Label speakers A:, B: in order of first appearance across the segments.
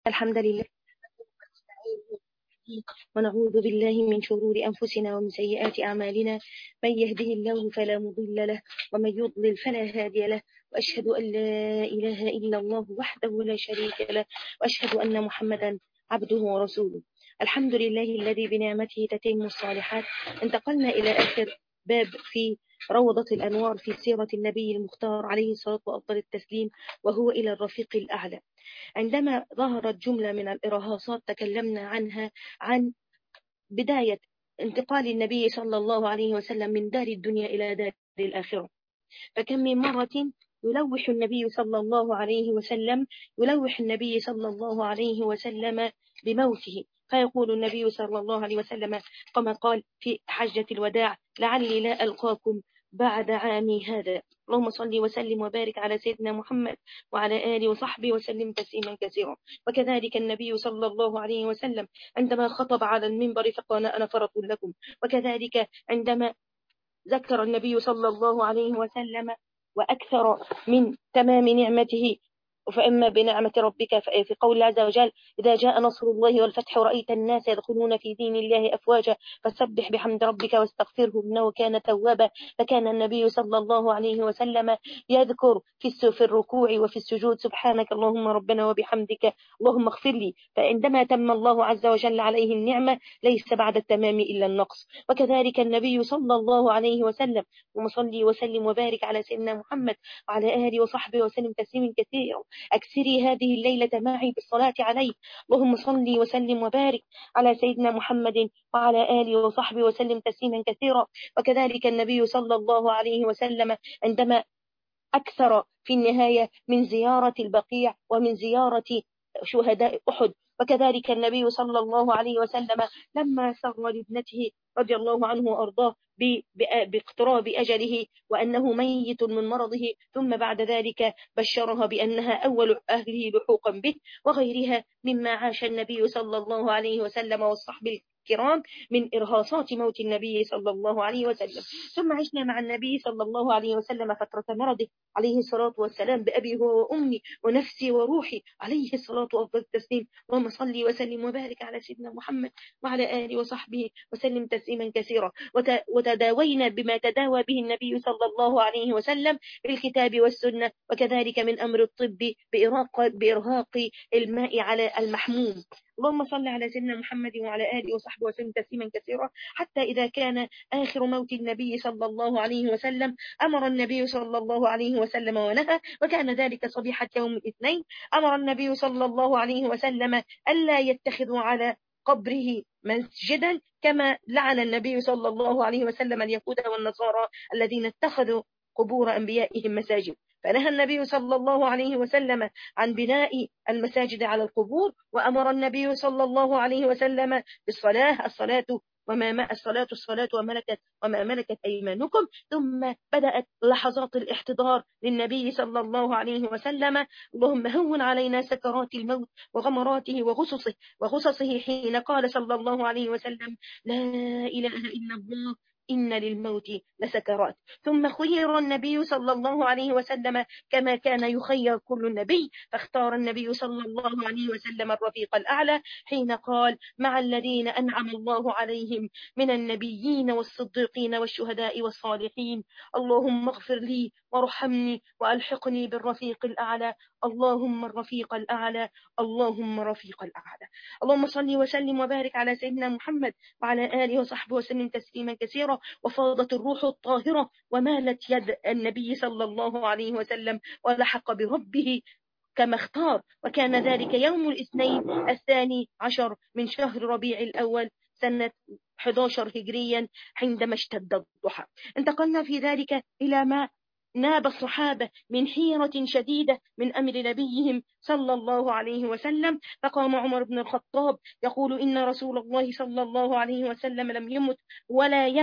A: الحمد لله ونعوذ بالله من شرور أنفسنا ومن سيئات أعمالنا من يهده الله فلا مضل له ومن يضلل فلا هادي له وأشهد أن لا إله إلا الله وحده لا شريك له وأشهد أن محمدا عبده ورسوله الحمد لله الذي بنعمته تتم الصالحات انتقلنا إلى آخر باب في روضة الأنوار في سيرة النبي المختار عليه الصلاة وأفضل التسليم وهو إلى الرفيق الأعلى عندما ظهرت جملة من الإرهاصات تكلمنا عنها عن بداية انتقال النبي صلى الله عليه وسلم من دار الدنيا إلى دار الآخرة فكم من مرة يلوح النبي صلى الله عليه وسلم يلوح النبي صلى الله عليه وسلم بموته فيقول النبي صلى الله عليه وسلم كما قال في حجة الوداع لعلي لا ألقاكم بعد عامي هذا اللهم صل وسلم وبارك على سيدنا محمد وعلى آله وصحبه وسلم تسليما كثيرا وكذلك النبي صلى الله عليه وسلم عندما خطب على المنبر فقال أنا فرط لكم وكذلك عندما ذكر النبي صلى الله عليه وسلم وأكثر من تمام نعمته فإما بنعمة ربك في قول الله عز وجل إذا جاء نصر الله والفتح ورأيت الناس يدخلون في دين الله أفواجا فسبح بحمد ربك واستغفره إنه كان توابا فكان النبي صلى الله عليه وسلم يذكر في في الركوع وفي السجود سبحانك اللهم ربنا وبحمدك اللهم اغفر لي فعندما تم الله عز وجل عليه النعمة ليس بعد التمام إلا النقص وكذلك النبي صلى الله عليه وسلم ومصلي وسلم وبارك على سيدنا محمد وعلى آله وصحبه وسلم تسليما كثيرا أكثري هذه الليلة معي بالصلاة عليه اللهم صل وسلم وبارك على سيدنا محمد وعلى آله وصحبه وسلم تسليما كثيرا وكذلك النبي صلى الله عليه وسلم عندما أكثر في النهاية من زيارة البقيع ومن زيارة شهداء أحد وكذلك النبي صلى الله عليه وسلم لما سر لابنته رضي الله عنه وأرضاه باقتراب أجله وأنه ميت من مرضه ثم بعد ذلك بشرها بأنها أول أهله لحوقا به وغيرها مما عاش النبي صلى الله عليه وسلم والصحب الكرام من إرهاصات موت النبي صلى الله عليه وسلم ثم عشنا مع النبي صلى الله عليه وسلم فترة مرضه عليه الصلاة والسلام بأبي هو وأمي ونفسي وروحي عليه الصلاة وأفضل التسليم اللهم صل وسلم وبارك على سيدنا محمد وعلى آله وصحبه وسلم تسليما كثيرا وتداوينا بما تداوى به النبي صلى الله عليه وسلم بالكتاب والسنة وكذلك من أمر الطب بإرهاق, بإرهاق الماء على المحموم اللهم صل على سيدنا محمد وعلى آله وصحبه وسلم تسليما كثيرا حتى إذا كان آخر موت النبي صلى الله عليه وسلم أمر النبي صلى الله عليه وسلم ونهى وكان ذلك صبيحة يوم الاثنين أمر النبي صلى الله عليه وسلم ألا يتخذوا على قبره مسجدا كما لعن النبي صلى الله عليه وسلم اليهود والنصارى الذين اتخذوا قبور أنبيائهم مساجد فنهى النبي صلى الله عليه وسلم عن بناء المساجد على القبور وأمر النبي صلى الله عليه وسلم بالصلاة الصلاة وما الصلاة الصلاة وملكت وما ملكت أيمانكم ثم بدأت لحظات الاحتضار للنبي صلى الله عليه وسلم اللهم هون علينا سكرات الموت وغمراته وغصصه وغصصه حين قال صلى الله عليه وسلم لا إله إلا الله إن للموت لسكرات ثم خير النبي صلى الله عليه وسلم كما كان يخير كل نبي فاختار النبي صلى الله عليه وسلم الرفيق الأعلى حين قال مع الذين أنعم الله عليهم من النبيين والصديقين والشهداء والصالحين اللهم اغفر لي وارحمني وألحقني بالرفيق الأعلى اللهم الرفيق الأعلى اللهم رفيق الأعلى اللهم صل وسلم وبارك على سيدنا محمد وعلى آله وصحبه وسلم تسليما كثيرا وفاضت الروح الطاهرة ومالت يد النبي صلى الله عليه وسلم ولحق بربه كما اختار وكان ذلك يوم الاثنين الثاني عشر من شهر ربيع الأول سنة 11 هجريا عندما اشتد الضحى انتقلنا في ذلك إلى ما ناب الصحابة من حيرة شديدة من أمر نبيهم صلى الله عليه وسلم فقام عمر بن الخطاب يقول إن رسول الله صلى الله عليه وسلم لم يمت ولا يمت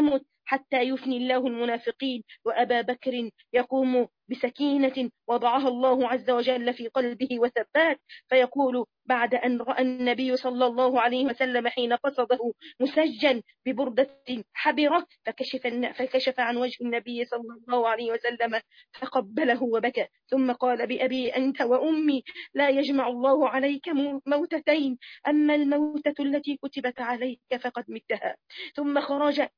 A: حتى يفني الله المنافقين وأبا بكر يقوم بسكينة وضعها الله عز وجل في قلبه وثبات فيقول بعد أن رأى النبي صلى الله عليه وسلم حين قصده مسجا ببردة حبرة فكشف, فكشف عن وجه النبي صلى الله عليه وسلم فقبله وبكى ثم قال بأبي أنت وأمي لا يجمع الله عليك موتتين أما الموتة التي كتبت عليك فقد متها ثم خرج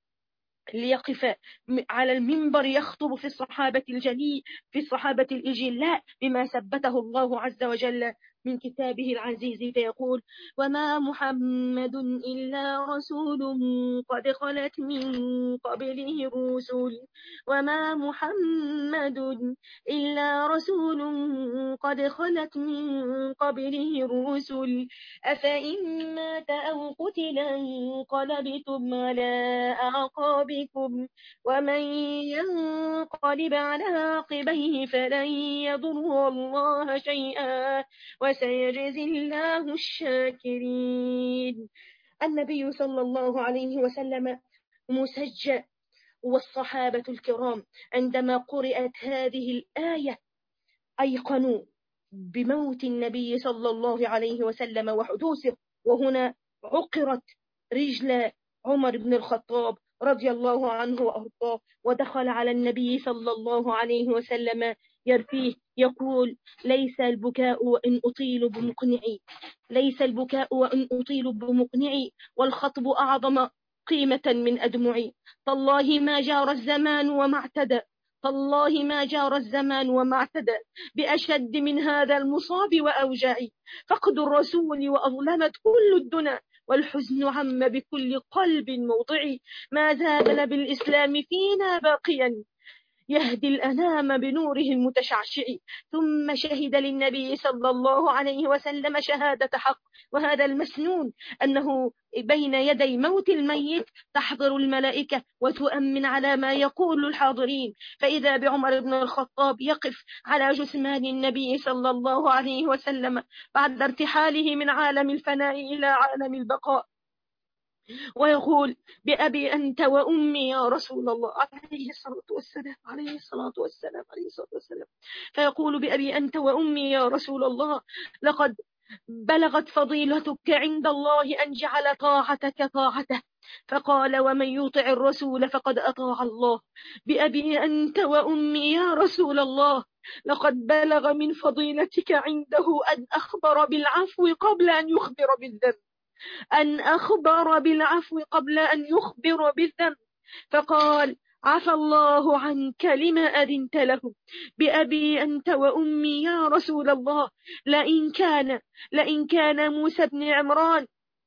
A: ليقف على المنبر يخطب في الصحابة الجليل في الصحابة الإجلاء بما ثبته الله عز وجل من كتابه العزيز فيقول وما محمد إلا رسول قد خلت من قبله الرسل وما محمد إلا رسول قد خلت من قبله الرسل أفإن مات أو قتل انقلبتم على أعقابكم ومن ينقلب على عقبيه فلن يضر الله شيئا وسيجزي الله الشاكرين النبي صلى الله عليه وسلم مسجى والصحابة الكرام عندما قرأت هذه الآية أيقنوا بموت النبي صلى الله عليه وسلم وحدوثه وهنا عقرت رجل عمر بن الخطاب رضي الله عنه وأرضاه ودخل على النبي صلى الله عليه وسلم يرثيه يقول ليس البكاء وإن أطيل بمقنعي ليس البكاء وإن أطيل بمقنعي والخطب أعظم قيمة من أدمعي تالله ما جار الزمان وما اعتدى تالله ما جار الزمان وما اعتدى بأشد من هذا المصاب وأوجعي فقد الرسول وأظلمت كل الدنا والحزن عم بكل قلب موضعي ما زال بالإسلام فينا باقيا يهدي الأنام بنوره المتشعشع ثم شهد للنبي صلى الله عليه وسلم شهادة حق وهذا المسنون أنه بين يدي موت الميت تحضر الملائكة وتؤمن على ما يقول الحاضرين فإذا بعمر بن الخطاب يقف على جثمان النبي صلى الله عليه وسلم بعد ارتحاله من عالم الفناء إلى عالم البقاء ويقول بأبي أنت وأمي يا رسول الله عليه الصلاة والسلام عليه الصلاة والسلام عليه الصلاة والسلام فيقول بأبي أنت وأمي يا رسول الله لقد بلغت فضيلتك عند الله أن جعل طاعتك طاعته فقال ومن يطع الرسول فقد أطاع الله بأبي أنت وأمي يا رسول الله لقد بلغ من فضيلتك عنده أن أخبر بالعفو قبل أن يخبر بالذنب أن أخبر بالعفو قبل أن يخبر بالذنب فقال عفى الله عنك لما أذنت له بأبي أنت وأمي يا رسول الله لئن كان لئن كان موسى بن عمران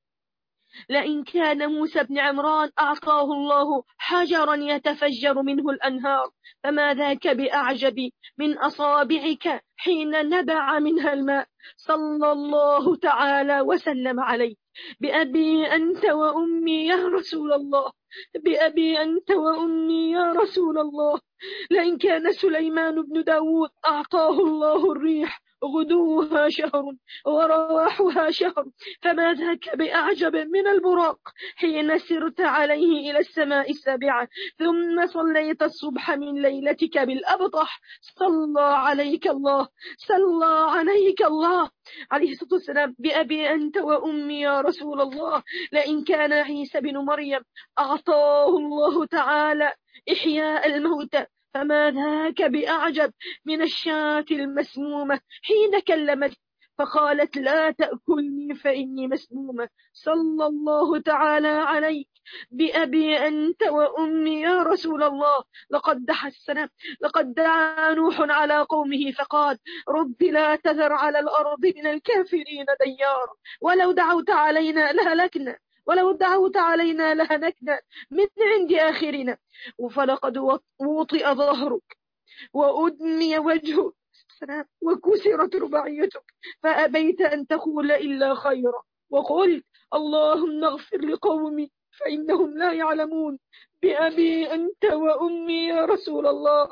A: لئن كان موسى بن عمران أعطاه الله حجرا يتفجر منه الأنهار فما ذاك بأعجب من أصابعك حين نبع منها الماء صلى الله تعالى وسلم عليه بأبي أنت وأمي يا رسول الله بأبي أنت وأمي يا رسول الله لئن كان سليمان بن داود أعطاه الله الريح غدوها شهر ورواحها شهر فما ذاك بأعجب من البراق حين سرت عليه إلى السماء السابعة ثم صليت الصبح من ليلتك بالأبطح صلى عليك الله صلى عليك الله عليه الصلاة والسلام بأبي أنت وأمي يا رسول الله لئن كان عيسى بن مريم أعطاه الله تعالى إحياء الموتى فما ذاك بأعجب من الشاة المسمومة حين كلمت فقالت لا تأكلني فإني مسمومة صلى الله تعالى عليك بأبي أنت وأمي يا رسول الله لقد دعا السلام لقد دعا نوح على قومه فقال رب لا تذر على الأرض من الكافرين ديار ولو دعوت علينا لهلكنا ولو دعوت علينا لهنكنا من عند آخرنا فلقد وطئ ظهرك وأدمي وجهك وكسرت رباعيتك فأبيت أن تقول إلا خيرا وقلت اللهم اغفر لقومي فإنهم لا يعلمون بأبي أنت وأمي يا رسول الله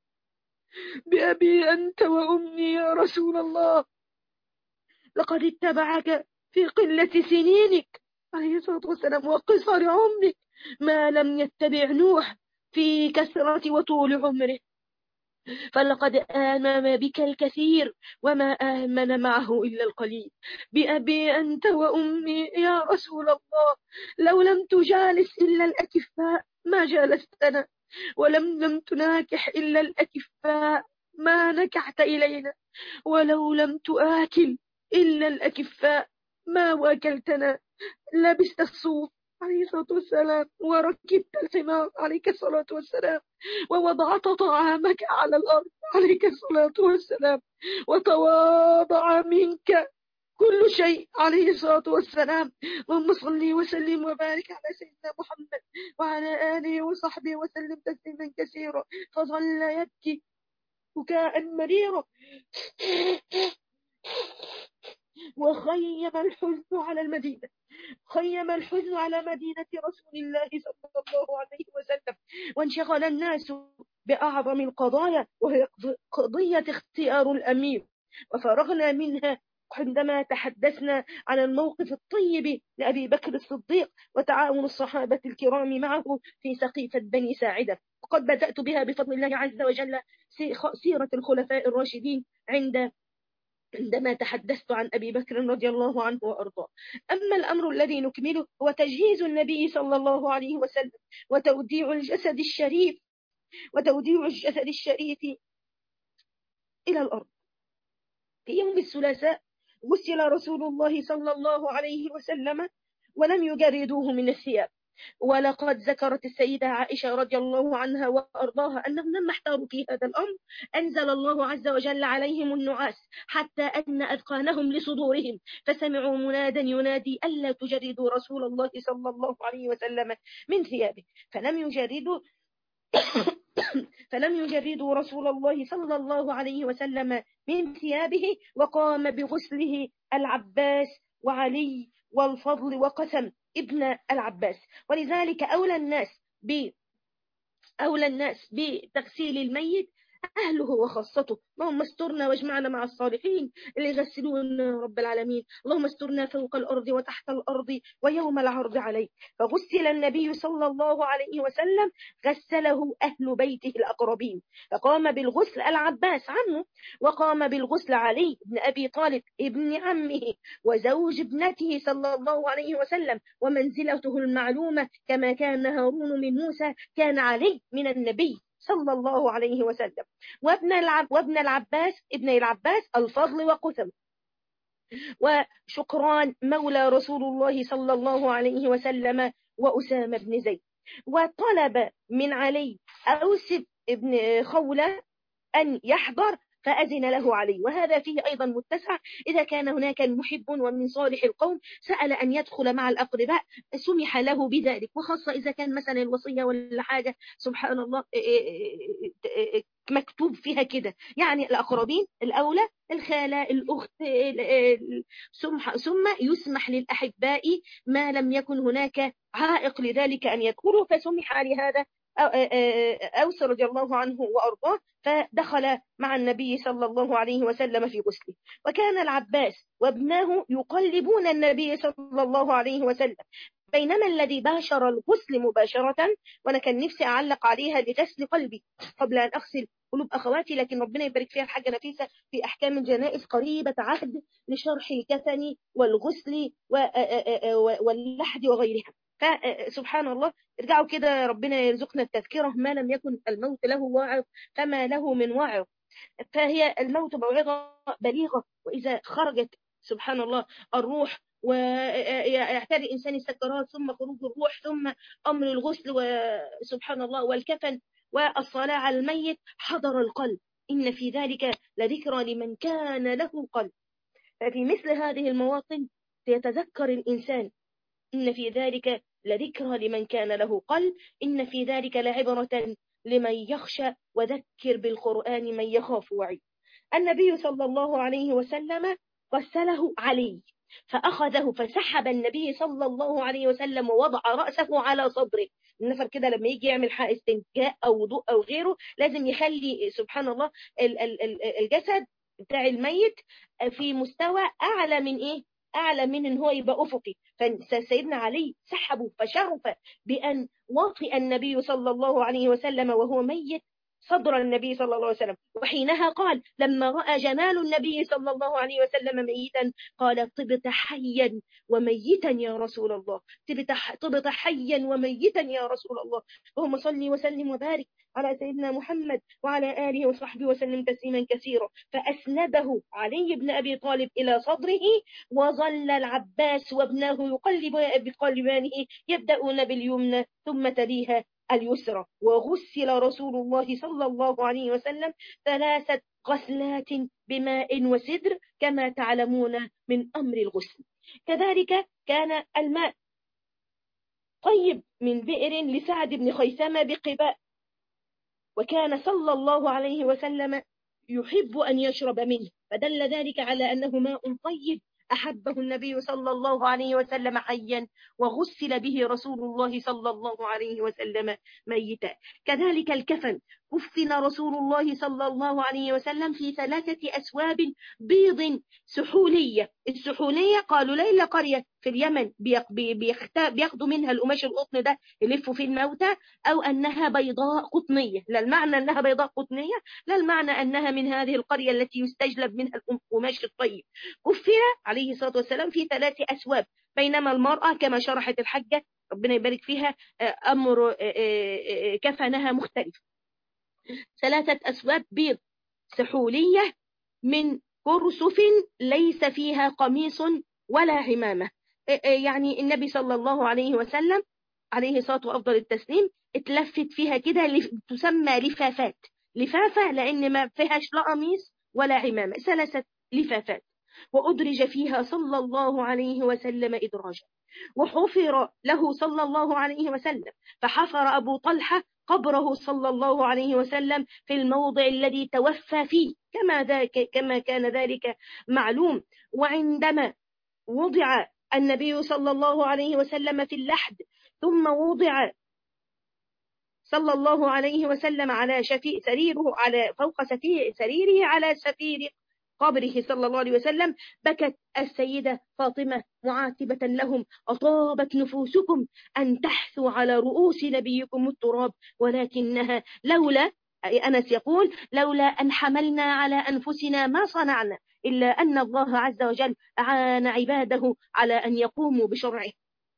A: بأبي أنت وأمي يا رسول الله لقد اتبعك في قلة سنينك عليه الصلاة والسلام وقصر عمرك ما لم يتبع نوح في كثرة وطول عمره فلقد آمن بك الكثير وما آمن معه إلا القليل بأبي أنت وأمي يا رسول الله لو لم تجالس إلا الأكفاء ما جالستنا ولم لم تناكح إلا الأكفاء ما نكحت إلينا ولو لم تآكل إلا الأكفاء ما واكلتنا لبست الصوف عليه الصلاة والسلام وركبت الحمار عليك الصلاة والسلام ووضعت طعامك على الأرض عليك الصلاة والسلام وتواضع منك كل شيء عليه الصلاة والسلام اللهم صل وسلم وبارك على سيدنا محمد وعلى آله وصحبه وسلم تسليما كثيرا فظل يبكي بكاء مريرا وخيم الحزن على المدينة خيم الحزن على مدينة رسول الله صلى الله عليه وسلم وانشغل الناس بأعظم القضايا وهي قضية اختيار الأمير وفرغنا منها عندما تحدثنا عن الموقف الطيب لأبي بكر الصديق وتعاون الصحابة الكرام معه في سقيفة بني ساعدة وقد بدأت بها بفضل الله عز وجل سيرة الخلفاء الراشدين عند عندما تحدثت عن أبي بكر رضي الله عنه وأرضاه أما الأمر الذي نكمله هو تجهيز النبي صلى الله عليه وسلم وتوديع الجسد الشريف وتوديع الجسد الشريف إلى الأرض في يوم الثلاثاء غسل رسول الله صلى الله عليه وسلم ولم يجردوه من الثياب ولقد ذكرت السيدة عائشة رضي الله عنها وأرضاها أنهم لما احتاروا في هذا الأمر أنزل الله عز وجل عليهم النعاس حتى أن أذقانهم لصدورهم فسمعوا منادا ينادي ألا تجردوا رسول الله صلى الله عليه وسلم من ثيابه فلم يجردوا فلم يجردوا رسول الله صلى الله عليه وسلم من ثيابه وقام بغسله العباس وعلي والفضل وقسم ابن العباس ولذلك أولى الناس ب أولى الناس بتغسيل الميت أهله وخاصته اللهم استرنا واجمعنا مع الصالحين اللي يغسلون رب العالمين اللهم استرنا فوق الأرض وتحت الأرض ويوم العرض عليك فغسل النبي صلى الله عليه وسلم غسله أهل بيته الأقربين فقام بالغسل العباس عمه وقام بالغسل علي بن أبي طالب ابن عمه وزوج ابنته صلى الله عليه وسلم ومنزلته المعلومة كما كان هارون من موسى كان علي من النبي صلى الله عليه وسلم وابن, العب وابن العباس ابن العباس الفضل وقثم وشكران مولى رسول الله صلى الله عليه وسلم وأسامة بن زيد وطلب من علي أوس بن خولة أن يحضر فأذن له علي وهذا فيه أيضا متسع إذا كان هناك محب ومن صالح القوم سأل أن يدخل مع الأقرباء سمح له بذلك وخاصة إذا كان مثلا الوصية ولا حاجة سبحان الله مكتوب فيها كده يعني الأقربين الأولى الخالة الأخت ثم يسمح للأحباء ما لم يكن هناك عائق لذلك أن يدخلوا فسمح لهذا أوس رضي الله عنه وأرضاه فدخل مع النبي صلى الله عليه وسلم في غسله وكان العباس وابناه يقلبون النبي صلى الله عليه وسلم بينما الذي باشر الغسل مباشرة وأنا كان نفسي أعلق عليها لغسل قلبي قبل أن أغسل قلوب أخواتي لكن ربنا يبارك فيها الحاجة نفيسة في أحكام الجنائز قريبة عهد لشرح الكفن والغسل واللحد وغيرها فسبحان الله ارجعوا كده ربنا يرزقنا التذكرة ما لم يكن الموت له واعظ فما له من واعظ فهي الموت موعظة بليغة وإذا خرجت سبحان الله الروح ويعتري الإنسان السكرات ثم خروج الروح ثم أمر الغسل وسبحان الله والكفن والصلاة على الميت حضر القلب إن في ذلك لذكرى لمن كان له قلب ففي مثل هذه المواطن سيتذكر الإنسان إن في ذلك لذكرى لمن كان له قلب إن في ذلك لعبرة لمن يخشى وذكر بالقرآن من يخاف وعي النبي صلى الله عليه وسلم غسله علي فأخذه فسحب النبي صلى الله عليه وسلم ووضع رأسه على صدره النفر كده لما يجي يعمل استنجاء أو وضوء أو غيره لازم يخلي سبحان الله الجسد بتاع الميت في مستوى أعلى من إيه أعلى من إن هو يبقى أفقي فسيدنا علي سحبه فشرف بأن وطئ النبي صلى الله عليه وسلم وهو ميت صدر النبي صلى الله عليه وسلم وحينها قال لما رأى جمال النبي صلى الله عليه وسلم ميتا قال طبت حيا وميتا يا رسول الله طبت حيا وميتا يا رسول الله اللهم صل وسلم وبارك على سيدنا محمد وعلى آله وصحبه وسلم تسليما كثيرا فأسنده علي بن أبي طالب إلى صدره وظل العباس وابنه يقلب بقلبانه يبدأون باليمنى ثم تليها اليسرى وغسل رسول الله صلى الله عليه وسلم ثلاثة غسلات بماء وسدر كما تعلمون من أمر الغسل كذلك كان الماء طيب من بئر لسعد بن خيثمة بقباء وكان صلى الله عليه وسلم يحب أن يشرب منه فدل ذلك على أنه ماء طيب أحبه النبي صلى الله عليه وسلم حيا وغسل به رسول الله صلى الله عليه وسلم ميتا كذلك الكفن كفن رسول الله صلى الله عليه وسلم في ثلاثة أسواب بيض سحولية السحولية قالوا ليلة قرية في اليمن بياخدوا منها القماش القطن ده يلفوا في الموتى أو أنها بيضاء قطنية لا المعنى أنها بيضاء قطنية لا المعنى أنها من هذه القرية التي يستجلب منها القماش الطيب كفن عليه الصلاة والسلام في ثلاث أسواب بينما المرأة كما شرحت الحجة ربنا يبارك فيها أمر كفنها مختلف ثلاثة أسواب بيض سحولية من كرسف ليس فيها قميص ولا عمامة يعني النبي صلى الله عليه وسلم عليه الصلاة وأفضل التسليم اتلفت فيها كده تسمى لفافات لفافة لأن ما فيهاش لا قميص ولا عمامة ثلاثة لفافات وأدرج فيها صلى الله عليه وسلم إدراجا وحفر له صلى الله عليه وسلم فحفر أبو طلحة قبره صلى الله عليه وسلم في الموضع الذي توفى فيه كما, ذاك كما كان ذلك معلوم وعندما وضع النبي صلى الله عليه وسلم في اللحد ثم وضع صلى الله عليه وسلم على شفي سريره على فوق سفير سريره على سفير قبره صلى الله عليه وسلم بكت السيدة فاطمة معاتبة لهم أطابت نفوسكم أن تحثوا على رؤوس نبيكم التراب ولكنها لولا أنس يقول لولا أن حملنا على أنفسنا ما صنعنا إلا أن الله عز وجل أعان عباده على أن يقوموا بشرعه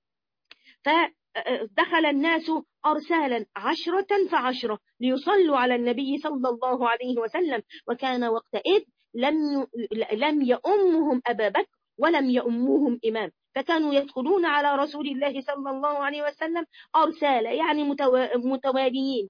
A: فدخل الناس أرسالا عشرة فعشرة ليصلوا على النبي صلى الله عليه وسلم وكان وقتئذ لم لم يؤمهم أبا بكر ولم يؤموهم إمام فكانوا يدخلون على رسول الله صلى الله عليه وسلم أرسالة يعني متواليين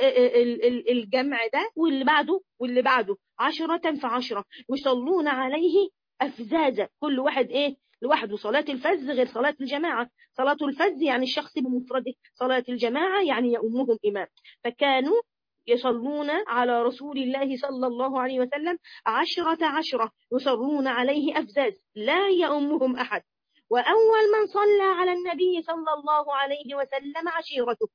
A: الجمع ده واللي بعده واللي بعده عشرة فعشرة يصلون عليه أفزازة كل واحد إيه لوحده صلاة الفز غير صلاة الجماعة صلاة الفز يعني الشخص بمفرده صلاة الجماعة يعني يؤمهم إمام فكانوا يصلون على رسول الله صلى الله عليه وسلم عشرة عشرة يصلون عليه أفزاز لا يؤمهم أحد وأول من صلى على النبي صلى الله عليه وسلم عشيرته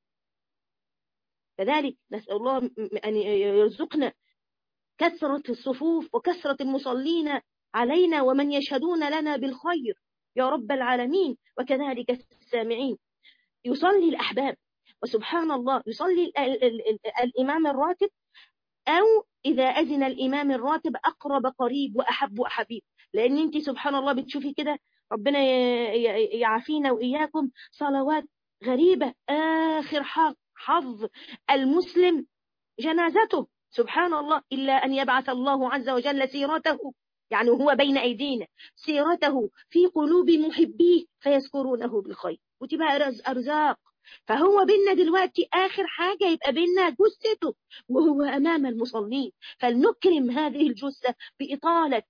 A: كذلك نسأل الله أن يرزقنا كثرة الصفوف وكثرة المصلين علينا ومن يشهدون لنا بالخير يا رب العالمين وكذلك السامعين يصلي الأحباب وسبحان الله يصلي ال ال ال الإمام الراتب أو إذا أذن الإمام الراتب أقرب قريب وأحب وحبيب لأن أنت سبحان الله بتشوفي كده ربنا يعافينا وإياكم صلوات غريبة آخر حظ المسلم جنازته سبحان الله إلا أن يبعث الله عز وجل سيرته يعني هو بين أيدينا سيرته في قلوب محبيه فيذكرونه بالخير وتبقى أرزاق فهو بينا دلوقتي آخر حاجة يبقى بينا جثته وهو أمام المصلين فلنكرم هذه الجثة بإطالة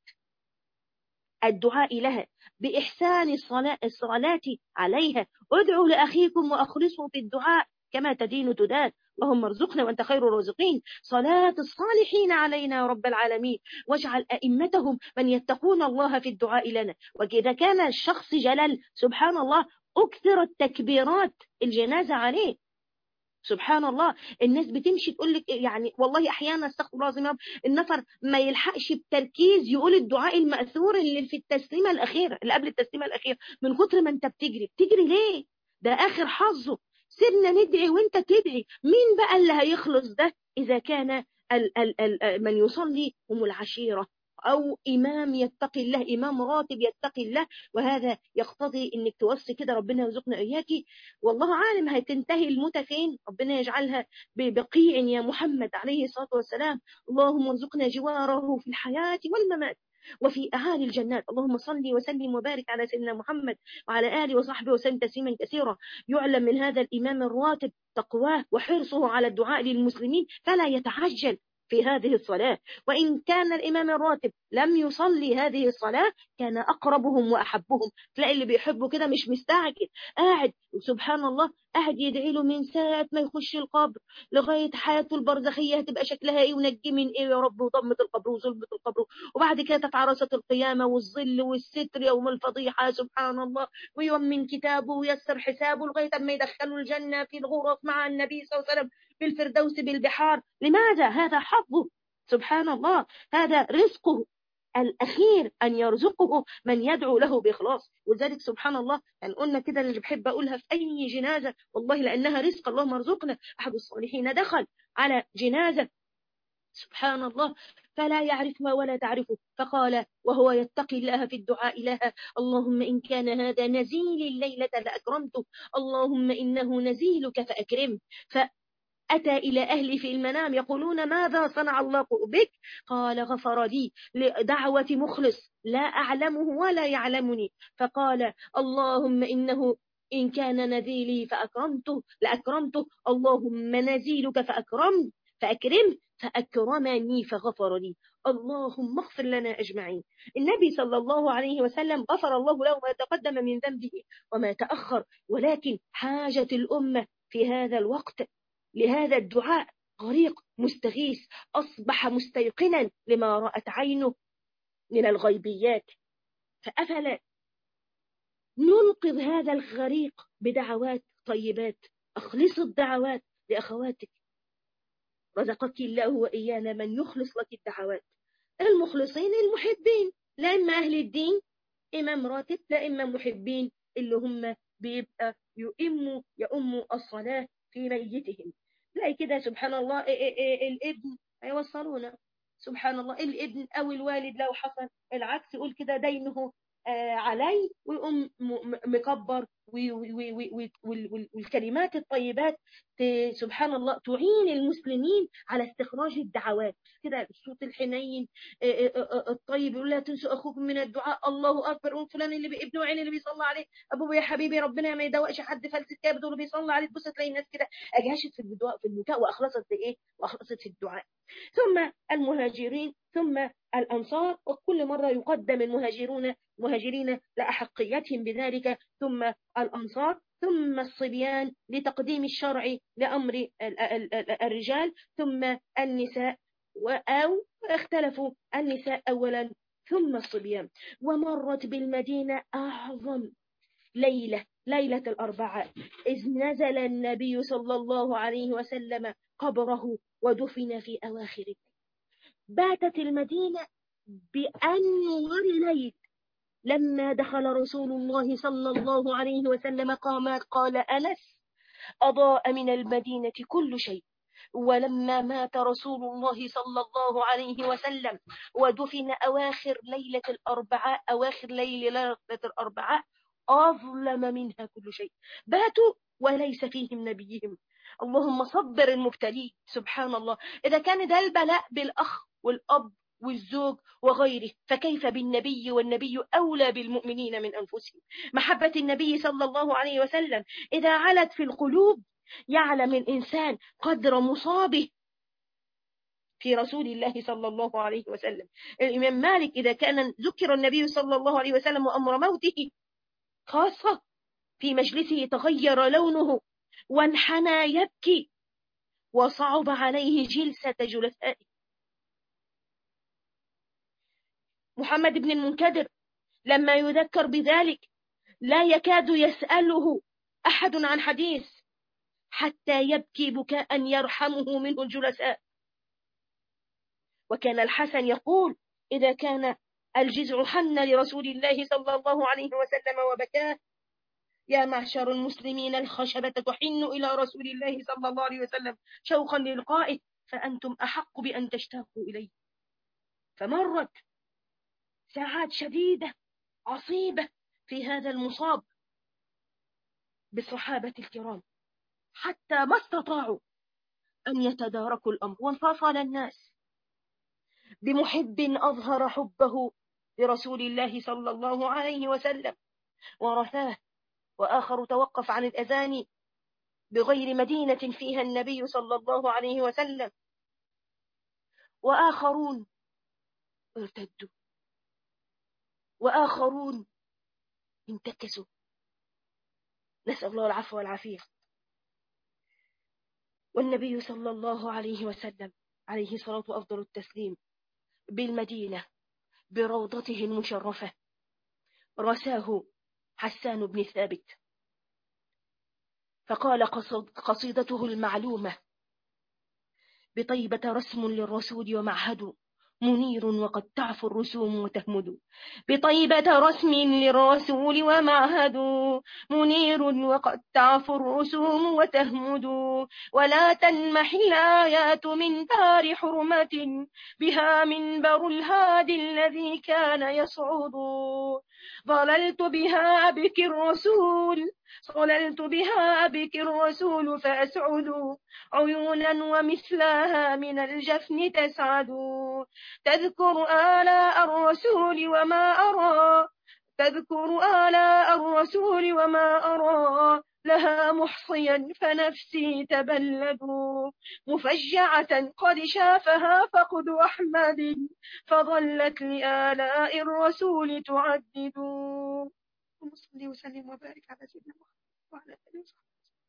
A: الدعاء لها بإحسان الصلاة, الصلاة عليها ادعوا لأخيكم وأخلصوا في الدعاء كما تدين تدان اللهم ارزقنا وانت خير الرازقين صلاة الصالحين علينا يا رب العالمين واجعل أئمتهم من يتقون الله في الدعاء لنا وإذا كان الشخص جلال سبحان الله أكثر التكبيرات الجنازة عليه سبحان الله الناس بتمشي تقول لك يعني والله احيانا استغفر الله العظيم النفر ما يلحقش بتركيز يقول الدعاء الماثور اللي في التسليمه الاخيره اللي قبل التسليمه الاخيره من كتر ما انت بتجري بتجري ليه ده اخر حظه سيبنا ندعي وانت تدعي مين بقى اللي هيخلص ده اذا كان ال ال ال من يصلي هم العشيره أو إمام يتقي الله إمام راتب يتقي الله وهذا يقتضي إنك توصي كده ربنا يرزقنا إياكي والله عالم هتنتهي الموتة فين ربنا يجعلها ببقيع يا محمد عليه الصلاة والسلام اللهم ارزقنا جواره في الحياة والممات وفي أهالي الجنات اللهم صل وسلم وبارك على سيدنا محمد وعلى آله وصحبه وسلم تسليما كثيرا يعلم من هذا الإمام الراتب تقواه وحرصه على الدعاء للمسلمين فلا يتعجل في هذه الصلاة وإن كان الإمام الراتب لم يصلي هذه الصلاة كان أقربهم وأحبهم تلاقي اللي بيحبه كده مش مستعجل قاعد سبحان الله قاعد يدعي له من ساعة ما يخش القبر لغاية حياته البرزخية هتبقى شكلها ايه ونجي من ايه يا رب وضمة القبر وظلمة القبر وبعد كده تتعرصت القيامة والظل والستر يوم الفضيحة سبحان الله ويوم من كتابه ويسر حسابه لغاية ما يدخلوا الجنة في الغرف مع النبي صلى الله عليه وسلم في الفردوس بالبحار لماذا هذا حظه سبحان الله هذا رزقه الأخير أن يرزقه من يدعو له بإخلاص ولذلك سبحان الله يعني قلنا كده اللي بحب أقولها في أي جنازة والله لأنها رزق اللهم ارزقنا أحد الصالحين دخل على جنازة سبحان الله فلا يعرف ما ولا تعرفه فقال وهو يتقي الله في الدعاء لها اللهم إن كان هذا نزيل الليلة لأكرمته اللهم إنه نزيلك فأكرمه أتى إلى أهلي في المنام يقولون ماذا صنع الله بك قال غفر لي لدعوة مخلص لا أعلمه ولا يعلمني فقال اللهم إنه إن كان نذيلي فأكرمته لأكرمته اللهم نزيلك فأكرمت فأكرم فأكرمني فغفر لي اللهم اغفر لنا أجمعين النبي صلى الله عليه وسلم غفر الله له ما تقدم من ذنبه وما تأخر ولكن حاجة الأمة في هذا الوقت لهذا الدعاء غريق مستغيث أصبح مستيقنا لما رأت عينه من الغيبيات فأفلا ننقذ هذا الغريق بدعوات طيبات أخلص الدعوات لأخواتك رزقك الله وإيانا من يخلص لك الدعوات المخلصين المحبين لا إما أهل الدين إمام راتب لا إما محبين اللي هم بيبقى يؤموا يؤموا الصلاة في ميتهم تلاقي كده سبحان الله إيه إيه إيه الابن هيوصلونا سبحان الله الابن او الوالد لو حصل العكس يقول كده دينه آه علي ويقوم مكبر والكلمات الطيبات سبحان الله تعين المسلمين على استخراج الدعوات كده الصوت الحنين الطيب يقول لا تنسوا اخوكم من الدعاء الله اكبر قول فلان اللي ابنه وعين اللي بيصلى عليه ابوه يا حبيبي ربنا ما يدوقش حد فلسة كده بتقول بيصلى عليه تبص تلاقي الناس كده اجهشت في الدعاء في البكاء واخلصت في ايه واخلصت في الدعاء ثم المهاجرين ثم الأنصار وكل مرة يقدم المهاجرون مهاجرين لأحقيتهم بذلك ثم الأنصار ثم الصبيان لتقديم الشرع لأمر الرجال ثم النساء أو اختلفوا النساء أولا ثم الصبيان ومرت بالمدينة أعظم ليلة ليلة الأربعاء إذ نزل النبي صلى الله عليه وسلم قبره ودفن في أواخر باتت المدينة بأنور ليل لما دخل رسول الله صلى الله عليه وسلم قامت قال أنس أضاء من المدينة كل شيء ولما مات رسول الله صلى الله عليه وسلم ودفن أواخر ليلة الأربعاء أواخر ليلة الأربعاء أظلم منها كل شيء باتوا وليس فيهم نبيهم اللهم صبر المبتلين سبحان الله إذا كان ده البلاء بالأخ والأب والزوج وغيره فكيف بالنبي والنبي أولى بالمؤمنين من أنفسهم محبة النبي صلى الله عليه وسلم إذا علت في القلوب يعلم الإنسان قدر مصابه في رسول الله صلى الله عليه وسلم الإمام مالك إذا كان ذكر النبي صلى الله عليه وسلم وأمر موته خاصة في مجلسه تغير لونه وانحنى يبكي وصعب عليه جلسة جلسائه محمد بن المنكدر لما يذكر بذلك لا يكاد يسأله أحد عن حديث حتى يبكي بكاء يرحمه منه الجلساء وكان الحسن يقول إذا كان الجزع حن لرسول الله صلى الله عليه وسلم وبكاه يا معشر المسلمين الخشبة تحن إلى رسول الله صلى الله عليه وسلم شوقا للقائه فأنتم أحق بأن تشتاقوا إليه فمرت ساعات شديدة عصيبة في هذا المصاب بالصحابة الكرام حتى ما استطاعوا أن يتداركوا الأمر وانفصل الناس بمحب أظهر حبه لرسول الله صلى الله عليه وسلم ورثاه وآخر توقف عن الأذان بغير مدينة فيها النبي صلى الله عليه وسلم وآخرون ارتدوا وآخرون انتكسوا نسأل الله العفو والعافية والنبي صلى الله عليه وسلم عليه الصلاة وأفضل التسليم بالمدينة بروضته المشرفة رساه حسان بن ثابت فقال قصيدته المعلومة بطيبة رسم للرسول ومعهد منير وقد تعفو الرسوم وتهمد بطيبة رسم للرسول ومعهد منير وقد تعفو الرسوم وتهمد ولا تنمح الآيات من دار حرمة بها منبر الهادي الذي كان يصعد ظللت بها بك الرسول صللت بها بك الرسول فأسعد عيونا ومثلها من الجفن تسعد تذكر آلاء الرسول وما أرى تذكر آلاء الرسول وما أرى لها محصيا فنفسي تبلد مفجعة قد شافها فقد أحمد فظلت لآلاء الرسول تعدد وصلي وسلم وبارك على سيدنا محمد وعلى آله وصحبه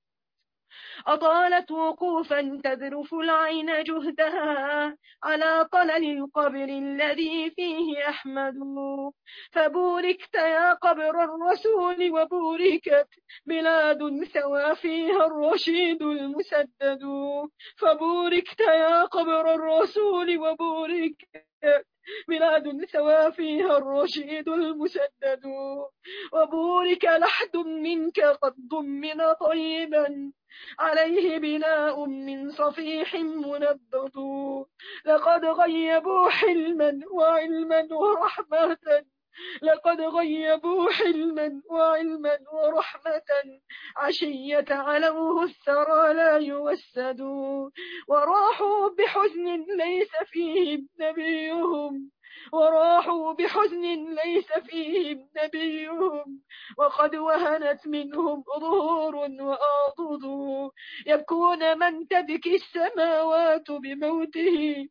A: أطالت وقوفا تذرف العين جهدها على طلل القبر الذي فيه أحمد فبوركت يا قبر الرسول وبوركت بلاد سوى فيها الرشيد المسدد فبوركت يا قبر الرسول وبوركت بلاد سوى فيها الرشيد المسدد وبورك لحد منك قد ضمن طيبا عليه بناء من صفيح منبض لقد غيبوا حلما وعلما ورحمة لقد غيبوا حلما وعلما ورحمة عشية علوه الثرى لا يوسد وراحوا بحزن ليس فيهم نبيهم وراحوا بحزن ليس فيهم نبيهم وقد وهنت منهم ظهور وآضد يبكون من تبكي السماوات بموته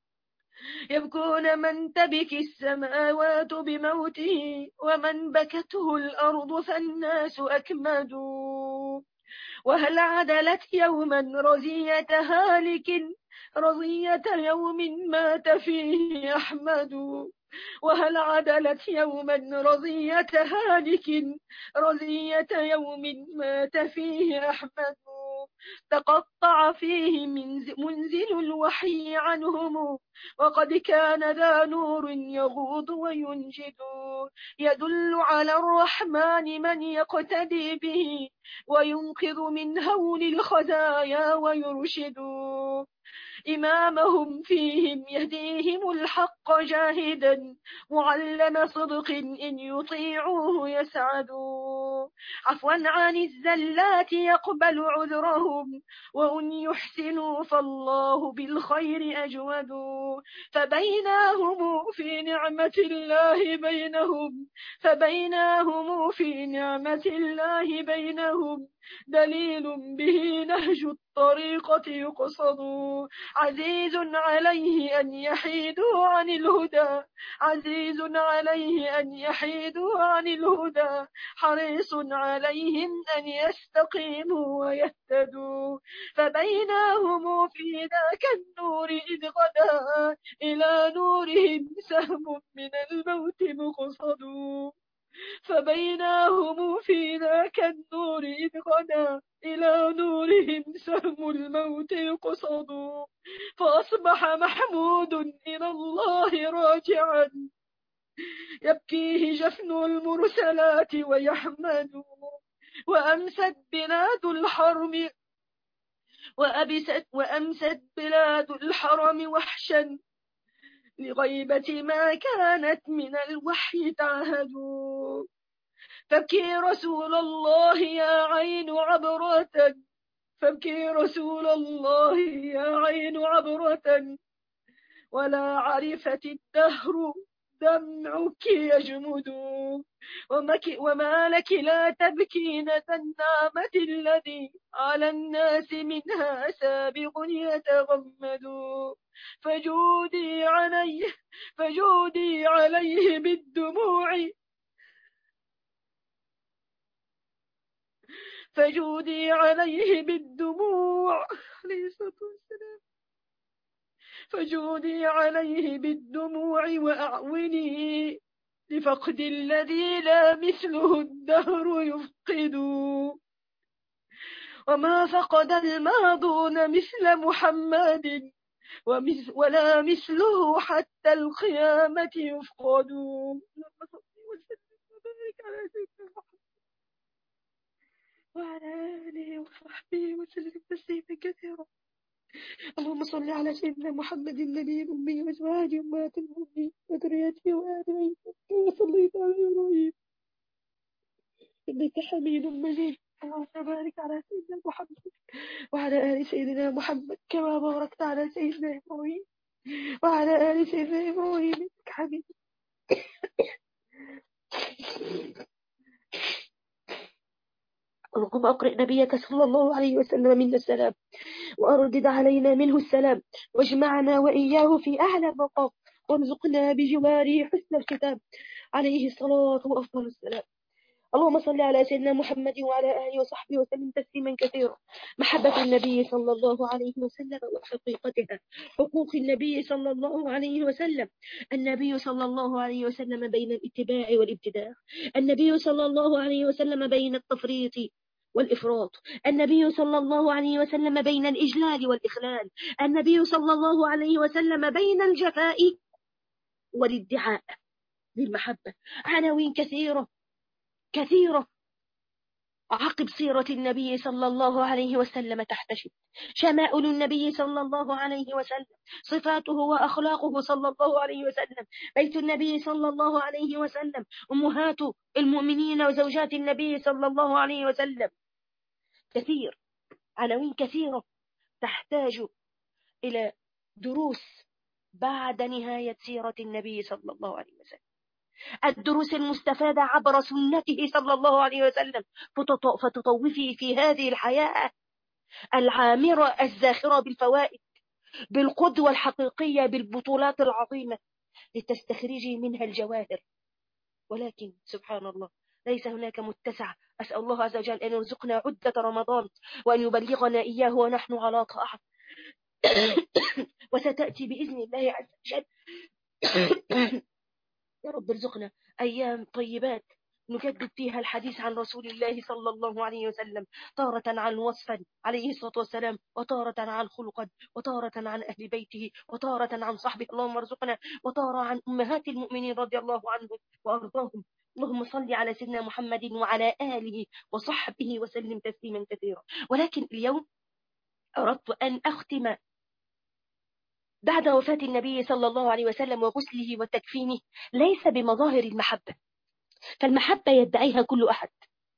A: يبكون من تبكي السماوات بموته ومن بكته الأرض فالناس أكمدوا وهل عدلت يوما رزية هالك رضية يوم مات فيه أحمد وهل عدلت يوما رضية هالك رضية يوم مات فيه أحمد تقطع فيه منزل الوحي عنهم وقد كان ذا نور يغوض وينجد يدل على الرحمن من يقتدي به وينقذ من هول الخزايا ويرشد إمامهم فيهم يهديهم الحق جاهدا معلم صدق إن يطيعوه يسعدوا عفوا عن الزلات يقبل عذرهم وأن يحسنوا فالله بالخير أجود فبيناهم في نعمة الله بينهم فبيناهم في نعمة الله بينهم دليل به نهج الطريقة يقصد عزيز عليه أن يحيدوا عن الهدى عزيز عليه أن يحيدوا عن الهدى حريص عليهم أن يستقيموا ويهتدوا فبينهم في ذاك النور إذ غدا إلى نورهم سهم من الموت مقصد
B: فبيناهم في ذاك النور إذ غدا إلى نورهم سهم الموت يقصد فأصبح محمود إلى الله راجعا يبكيه جفن المرسلات ويحمد وأمست بلاد الحرم وأبست وأمست بلاد الحرم وحشا لغيبة ما كانت من الوحي تعهد فابكي رسول الله يا عين عبرة فابكي رسول الله يا عين عبرة ولا عرفت الدهر دمعك يجمد وما لك لا تبكين النعمة الذي على الناس منها سابق يتغمد فجودي عليه فجودي عليه بالدموع فجودي عليه بالدموع عليه الصلاة والسلام فجودي عليه بالدموع وأعوني لفقد الذي لا مثله الدهر يفقد وما فقد الماضون مثل محمد ولا مثله حتى القيامة يفقد وعلى آله وصحبه وسلم تسليما كثيرا اللهم صل على سيدنا محمد النبي الأمي وأزواجه أمهات المؤمنين وذريته وآل بيته كما صليت على إبراهيم إنك حميد مجيد اللهم بارك على سيدنا محمد وعلى آل سيدنا محمد كما باركت على سيدنا إبراهيم وعلى آل سيدنا إبراهيم إنك حميد اللهم أقرئ نبيك صلى الله عليه وسلم منا السلام وأردد علينا منه السلام واجمعنا وإياه في أعلى مقام وارزقنا بجواره حسن الختام عليه الصلاة وأفضل السلام اللهم صل على سيدنا محمد وعلى آله وصحبه وسلم تسليما كثيرا محبة النبي صلى الله عليه وسلم وحقيقتها حقوق النبي صلى الله عليه وسلم النبي صلى الله عليه وسلم بين الاتباع والابتداع النبي صلى الله عليه وسلم بين التفريط والإفراط النبي صلى الله عليه وسلم بين الإجلال والإخلال النبي صلى الله عليه وسلم بين الجفاء والادعاء للمحبة عناوين كثيرة كثيرة عقب سيرة النبي صلى الله عليه وسلم تحتشد شمائل النبي صلى الله عليه وسلم صفاته وأخلاقه صلى الله عليه وسلم بيت النبي صلى الله عليه وسلم أمهات المؤمنين وزوجات النبي صلى الله عليه وسلم كثير عناوين كثيرة تحتاج إلى دروس بعد نهاية سيرة النبي صلى الله عليه وسلم الدروس المستفادة عبر سنته صلى الله عليه وسلم فتطوفي في هذه الحياة العامرة الزاخرة بالفوائد بالقدوة الحقيقية بالبطولات العظيمة لتستخرجي منها الجواهر ولكن سبحان الله ليس هناك متسع أسأل الله عز وجل أن يرزقنا عدة رمضان وأن يبلغنا إياه ونحن على طاعة وستأتي بإذن الله عز وجل يا رب ارزقنا أيام طيبات نجدد فيها الحديث عن رسول الله صلى الله عليه وسلم تارة عن وصفا عليه الصلاة والسلام وتارة عن خلقا وتارة عن أهل بيته وتارة عن صحبه اللهم ارزقنا وتارة عن أمهات المؤمنين رضي الله عنهم وأرضاهم اللهم صل على سيدنا محمد وعلى آله وصحبه وسلم تسليما كثيرا ولكن اليوم أردت أن أختم بعد وفاة النبي صلى الله عليه وسلم وغسله وتكفينه ليس بمظاهر المحبة فالمحبة يدعيها كل أحد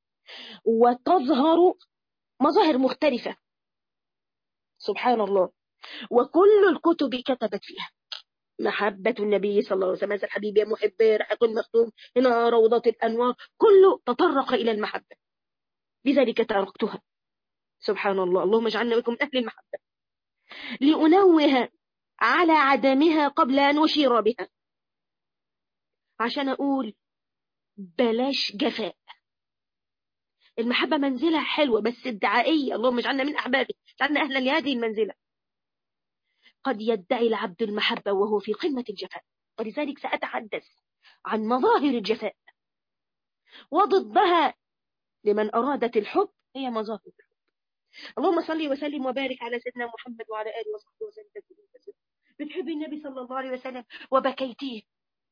B: وتظهر مظاهر مختلفة سبحان الله وكل الكتب كتبت فيها محبة النبي صلى الله عليه وسلم الحبيب يا محب رحق المختوم هنا روضة الأنوار كله تطرق إلى المحبة لذلك تركتها سبحان الله اللهم اجعلنا بكم أهل المحبة لأنوه على عدمها قبل أن أشير بها عشان أقول بلاش جفاء المحبة منزلة حلوة بس ادعائية اللهم اجعلنا من أحبابه اجعلنا أهلا لهذه المنزلة قد يدعي العبد المحبة وهو في قمة الجفاء ولذلك سأتحدث عن مظاهر الجفاء وضدها لمن أرادت الحب هي مظاهر الحب اللهم صل وسلم وبارك على سيدنا محمد وعلى آله وصحبه وسلم بتحبي النبي صلى الله عليه وسلم وبكيتيه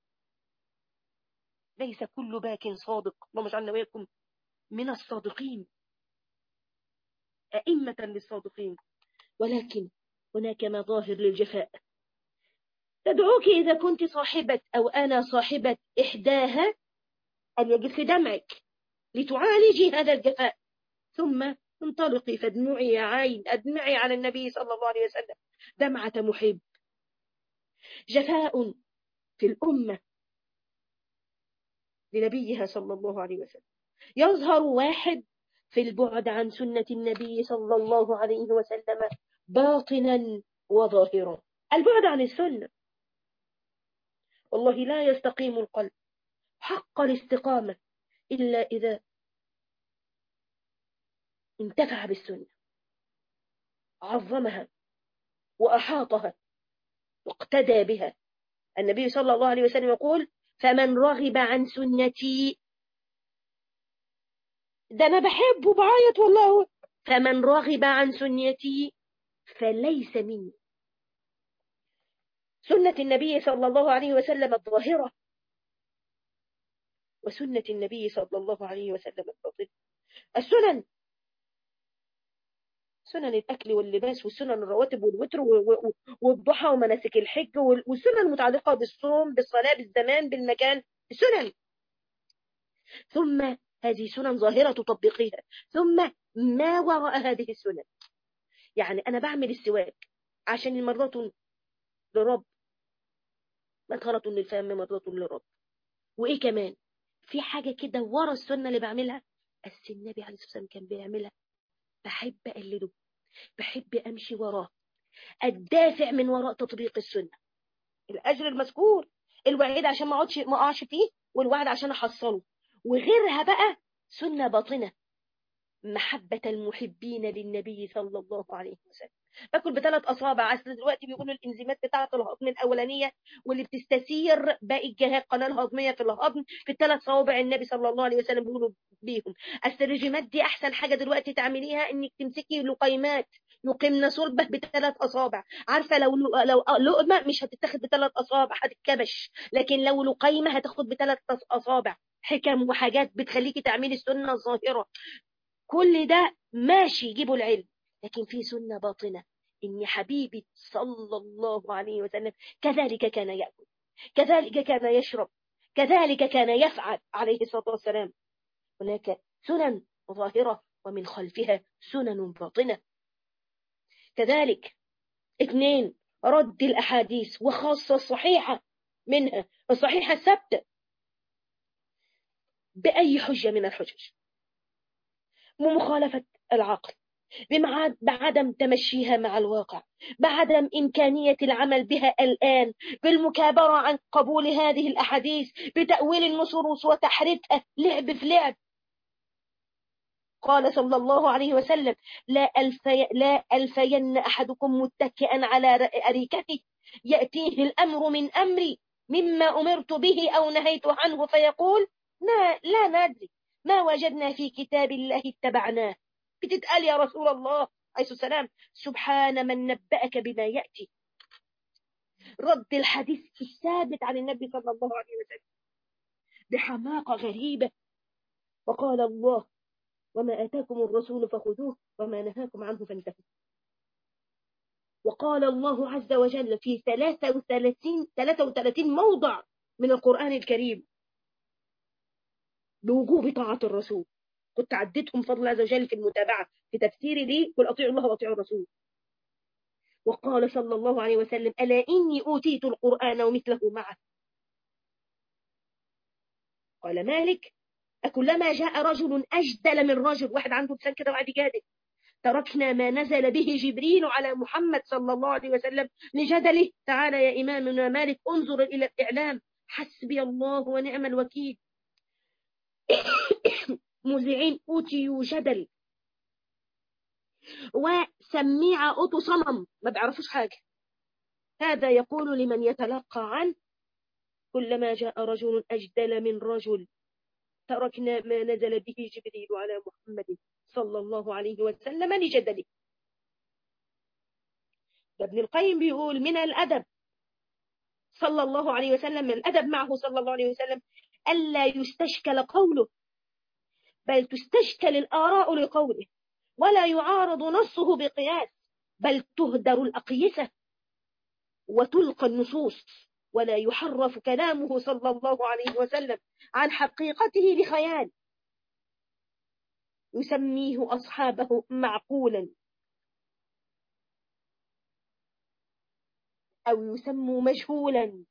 B: ليس كل باك صادق اللهم اجعلنا وإياكم من الصادقين أئمة للصادقين ولكن هناك مظاهر للجفاء تدعوك إذا كنت صاحبة أو أنا صاحبة إحداها أن يجف دمعك لتعالجي هذا الجفاء ثم انطلقي فادمعي يا عين أدمعي على النبي صلى الله عليه وسلم دمعة محب جفاء في الأمة لنبيها صلى الله عليه وسلم يظهر واحد في البعد عن سنة النبي صلى الله عليه وسلم باطنا وظاهرا البعد عن السنة والله لا يستقيم القلب حق الاستقامة إلا إذا انتفع بالسنة عظمها وأحاطها واقتدى بها النبي صلى الله عليه وسلم يقول فمن رغب عن سنتي ده أنا بحبه بعيط والله فمن رغب عن سنتي فليس مني سنة النبي صلى الله عليه وسلم الظاهرة وسنة النبي صلى الله عليه وسلم الباطنة السنن سنن الأكل واللباس والسنن الرواتب والوتر والضحى ومناسك الحج والسنن المتعلقة بالصوم بالصلاة بالزمان بالمكان السنن ثم هذه سنن ظاهرة تطبقيها ثم ما وراء هذه السنن يعني أنا بعمل السواك عشان مرة لرب مدخلة للفم مرة للرب وإيه كمان في حاجة كده ورا السنة اللي بعملها بس النبي عليه الصلاة والسلام كان بيعملها بحب أقلده بحب أمشي وراه الدافع من وراء تطبيق السنة الأجر المذكور الوعيد عشان ما اقعدش ما اقعش فيه والوعد عشان احصله وغيرها بقى سنة باطنة محبة المحبين للنبي صلى الله عليه وسلم باكل بثلاث اصابع اصل دلوقتي بيقولوا الانزيمات بتاعه الهضم الاولانيه واللي بتستثير باقي الجهات القناه الهضميه في الهضم في الثلاث صوابع النبي صلى الله عليه وسلم بيقولوا بيهم اصل الرجيمات دي احسن حاجه دلوقتي تعمليها انك تمسكي لقيمات يقيمن صلبه بثلاث اصابع عارفه لو لو لقمه مش هتتاخد بثلاث اصابع هتتكبش لكن لو لقيمه هتاخد بثلاث اصابع حكم وحاجات بتخليكي تعملي السنه الظاهره كل ده ماشي يجيبوا العلم لكن في سنة باطنة إن حبيبي صلى الله عليه وسلم كذلك كان يأكل كذلك كان يشرب كذلك كان يفعل عليه الصلاة والسلام هناك سنن ظاهرة ومن خلفها سنن باطنة كذلك اثنين رد الأحاديث وخاصة الصحيحة منها الصحيحة الثابتة بأي حجة من الحجج ومخالفة العقل بعدم تمشيها مع الواقع بعدم إمكانية العمل بها الآن بالمكابرة عن قبول هذه الأحاديث بتأويل النصوص وتحريفها لعب في لعب قال صلى الله عليه وسلم لا, ألفي لا ألفين أحدكم متكئا على أريكته يأتيه الأمر من أمري مما أمرت به أو نهيت عنه فيقول لا, لا ندري ما وجدنا في كتاب الله اتبعناه بتتقال يا رسول الله عليه السلام سبحان من نبأك بما يأتي رد الحديث الثابت عن النبي صلى الله عليه وسلم بحماقة غريبة وقال الله وما آتاكم الرسول فخذوه وما نهاكم عنه فانتهوا وقال الله عز وجل في 33 33 موضع من القرآن الكريم بوجوب طاعة الرسول كنت عديتهم فضل عز وجل في المتابعة في تفسيري ليه قل أطيعوا الله وأطيعوا الرسول وقال صلى الله عليه وسلم ألا إني أوتيت القرآن ومثله معه قال مالك أكلما جاء رجل أجدل من رجل واحد عنده لسان كده وقاعد يجادل تركنا ما نزل به جبريل على محمد صلى الله عليه وسلم لجدله تعالى يا إمامنا مالك انظر إلى الإعلام حسبي الله ونعم الوكيل مذيعين أوتيوا جدل وسميع أوتو صمم ما بيعرفوش حاجة هذا يقول لمن يتلقى عنه كلما جاء رجل أجدل من رجل تركنا ما نزل به جبريل على محمد صلى الله عليه وسلم لجدله ابن القيم بيقول من الأدب صلى الله عليه وسلم من الأدب معه صلى الله عليه وسلم ألا يستشكل قوله بل تستشكل الآراء لقوله ولا يعارض نصه بقياس بل تهدر الأقيسة وتلقى النصوص ولا يحرف كلامه صلى الله عليه وسلم عن حقيقته بخيال يسميه أصحابه معقولا أو يسمى مجهولا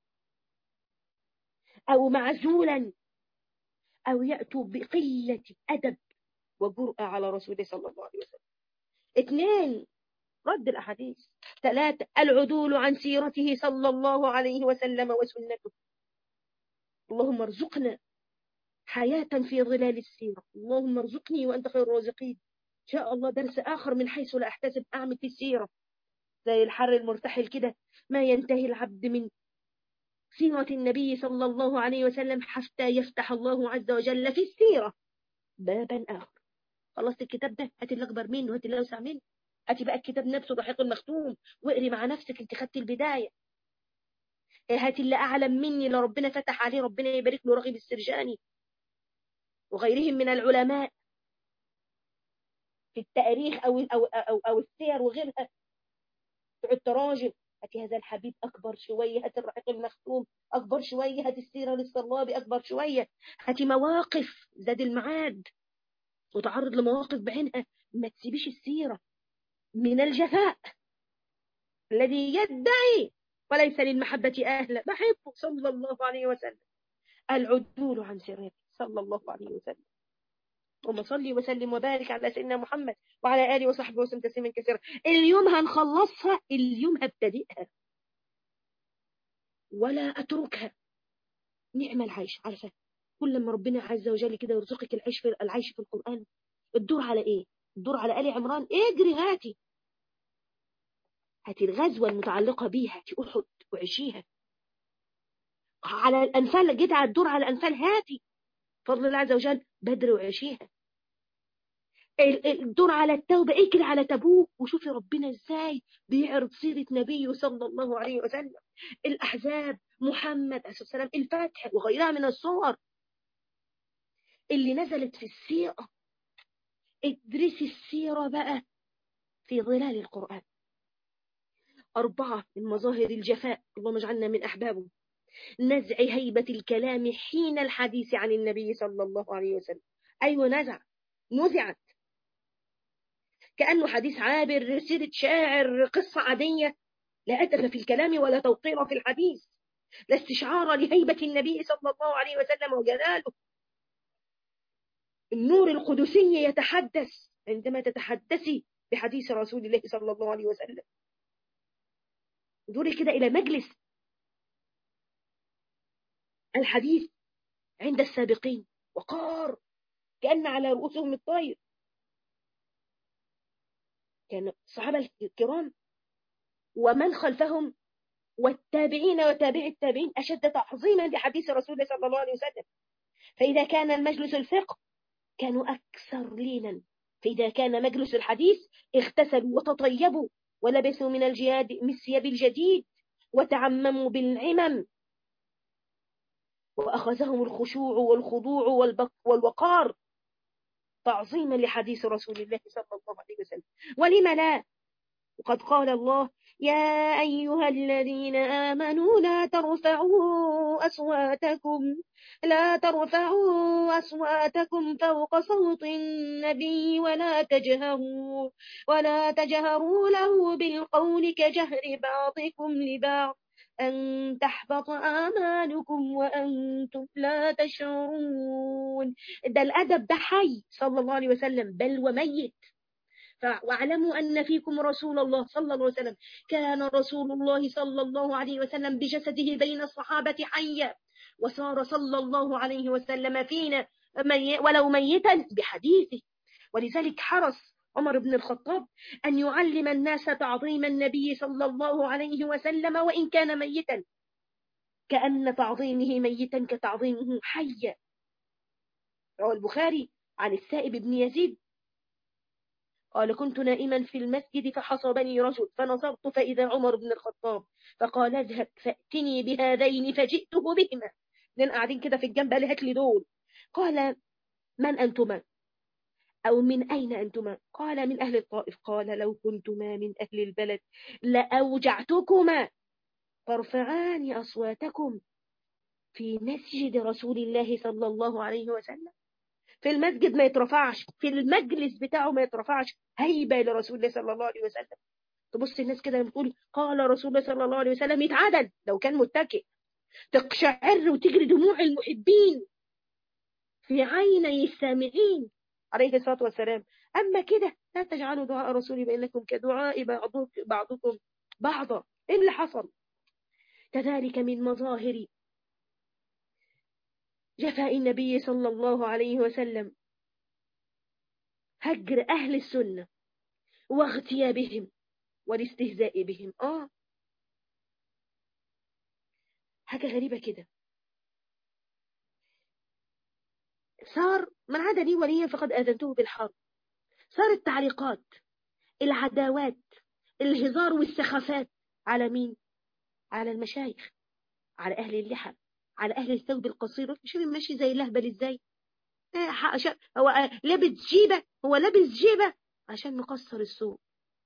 B: أو معزولا أو يأتوا بقلة أدب وجرأة على رسوله صلى الله عليه وسلم اثنين رد الأحاديث ثلاثة العدول عن سيرته صلى الله عليه وسلم وسنته اللهم ارزقنا حياة في ظلال السيرة اللهم ارزقني وأنت خير الرازقين إن شاء الله درس آخر من حيث لا أحتسب أعمل في السيرة زي الحر المرتحل كده ما ينتهي العبد من سيرة النبي صلى الله عليه وسلم حتى يفتح الله عز وجل في السيرة بابا آخر خلصت الكتاب ده هات اللي أكبر منه هات اللي أوسع منه هاتي بقى الكتاب نفسه الرحيق المختوم واقري مع نفسك انت خدت البداية هاتي اللي أعلم مني اللي ربنا فتح عليه ربنا يبارك له رغيب السرجاني وغيرهم من العلماء في التاريخ أو, أو, أو, أو السير وغيرها التراجم هاتي هذا الحبيب أكبر شوية هاتي الرحيق المختوم أكبر شوية هاتي السيرة للصلابي أكبر شوية هاتي مواقف زاد المعاد وتعرض لمواقف بعينها ما تسيبيش السيرة من الجفاء الذي يدعي وليس للمحبة أهلا بحبه صلى الله عليه وسلم العدول عن سرته صلى الله عليه وسلم اللهم صل وسلم وبارك على سيدنا محمد وعلى آله وصحبه وسلم تسليما كثيرا اليوم هنخلصها اليوم هبتدئها ولا أتركها نعم العيش عارفة كل ما ربنا عز وجل كده يرزقك العيش في العيش في القرآن الدور على إيه الدور على آل عمران اجري هاتي هاتي الغزوة المتعلقة بيها هاتي أحد وعيشيها على الأنفال جيت على الدور على الأنفال هاتي فضل الله عز وجل بدر وعيشيها الدور على التوبة اجري على تبوك وشوفي ربنا ازاي بيعرض سيرة نبيه صلى الله عليه وسلم الأحزاب محمد عليه السلام الفتح وغيرها من الصور اللي نزلت في السيرة ادرسي السيرة بقى في ظلال القرآن أربعة من مظاهر الجفاء اللهم اجعلنا من أحبابه نزع هيبة الكلام حين الحديث عن النبي صلى الله عليه وسلم أيوة نزع نزعت كأنه حديث عابر سيرة شاعر قصة عادية لا أدب في الكلام ولا توقير في الحديث لا استشعار لهيبة النبي صلى الله عليه وسلم وجلاله النور القدسي يتحدث عندما تتحدثي بحديث رسول الله صلى الله عليه وسلم دوري كده إلى مجلس الحديث عند السابقين وقار كأن على رؤوسهم الطير كان الصحابة الكرام ومن خلفهم والتابعين وتابع التابعين أشد تعظيما لحديث رسول الله صلى الله عليه وسلم فإذا كان المجلس الفقه كانوا أكثر لينا فإذا كان مجلس الحديث اغتسلوا وتطيبوا ولبسوا من الجهاد مسيب الجديد وتعمموا بالعمم وأخذهم الخشوع والخضوع والوقار تعظيما لحديث رسول الله صلى الله عليه وسلم ولم لا وقد قال الله يا أيها الذين آمنوا لا ترفعوا أصواتكم لا ترفعوا أصواتكم فوق صوت النبي ولا تجهروا ولا تجهروا له بالقول كجهر بعضكم لبعض أن تحبط آمالكم وأنتم لا تشعرون ده الأدب ده حي صلى الله عليه وسلم بل وميت واعلموا أن فيكم رسول الله صلى الله عليه وسلم كان رسول الله صلى الله عليه وسلم بجسده بين الصحابة حيا وصار صلى الله عليه وسلم فينا ولو ميتا بحديثه ولذلك حرص عمر بن الخطاب أن يعلم الناس تعظيم النبي صلى الله عليه وسلم وإن كان ميتا كأن تعظيمه ميتا كتعظيمه حيا روى البخاري عن السائب بن يزيد قال كنت نائما في المسجد فحصبني رجل فنظرت فإذا عمر بن الخطاب فقال اذهب فأتني بهذين فجئته بهما اثنين قاعدين كده في الجنب قال هات لي دول قال من أنتما أو من أين أنتما قال من أهل الطائف قال لو كنتما من أهل البلد لأوجعتكما فارفعان أصواتكم في مسجد رسول الله صلى الله عليه وسلم في المسجد ما يترفعش في المجلس بتاعه ما يترفعش هيبة لرسول الله صلى الله عليه وسلم تبص الناس كده بتقول قال رسول الله صلى الله عليه وسلم يتعدل لو كان متكئ تقشعر وتجري دموع المحبين في عيني السامعين عليه الصلاة والسلام أما كده لا تجعلوا دعاء رسول بينكم كدعاء بعضكم بعضا إيه اللي حصل كذلك من مظاهر جفاء النبي صلى الله عليه وسلم هجر أهل السنة واغتيابهم والاستهزاء بهم آه حاجة غريبة كده صار من عاد لي وليا فقد آذنته بالحرب صار التعليقات العداوات الهزار والسخافات على مين على المشايخ على أهل اللحى على أهل الثوب القصير مش ماشي زي اللهبل ازاي هو لابس جيبة هو لابس جيبة عشان نقصر السوق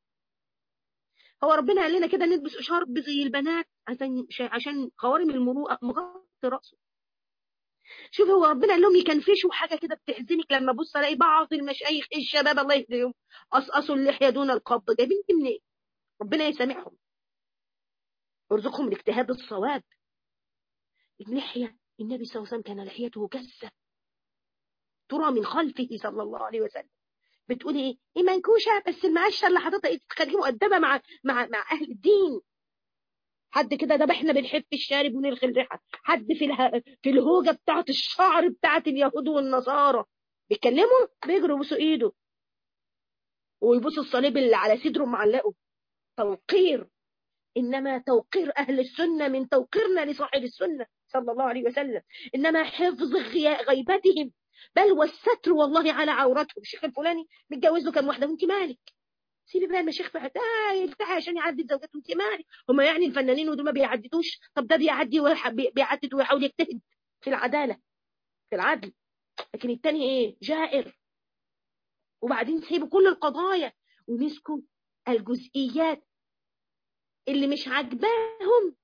B: هو ربنا قال لنا كده نلبس شرب زي البنات عشان عشان خوارم المروءة مغطي رأسه شوف هو ربنا قال لهم يكنفشوا حاجة كده بتحزنك لما ابص الاقي بعض المشايخ الشباب الله يهديهم قصقصوا اللحية دون القبض جايبين دي منين؟ ربنا يسامحهم يرزقهم الاجتهاد الصواب اللحية النبي صلى الله عليه وسلم كان لحيته جسة ترى من خلفه صلى الله عليه وسلم بتقولي ايه ايه منكوشة بس المعشة اللي حاططها ايه تخليه مؤدبة مع مع مع اهل الدين حد كده ده احنا بنحب الشارب ونلغي الريحة حد في اله... في الهوجة بتاعت الشعر بتاعت اليهود والنصارى بيتكلموا بيجروا يبوسوا ايده ويبوسوا الصليب اللي على صدره معلقه توقير إنما توقير أهل السنة من توقيرنا لصاحب السنة صلى الله عليه وسلم إنما حفظ غيبتهم بل والستر والله على عورتهم الشيخ الفلاني متجوز له كام واحدة وانت مالك سيبي بقى المشايخ بقى آه يلتحي عشان يعدد زوجته انت مالك هم يعني الفنانين ودول ما بيعددوش طب ده بيعدي بيعدد ويحاول يجتهد في العدالة في العدل لكن التاني ايه جائر وبعدين سيبوا كل القضايا ومسكوا الجزئيات اللي مش عاجباهم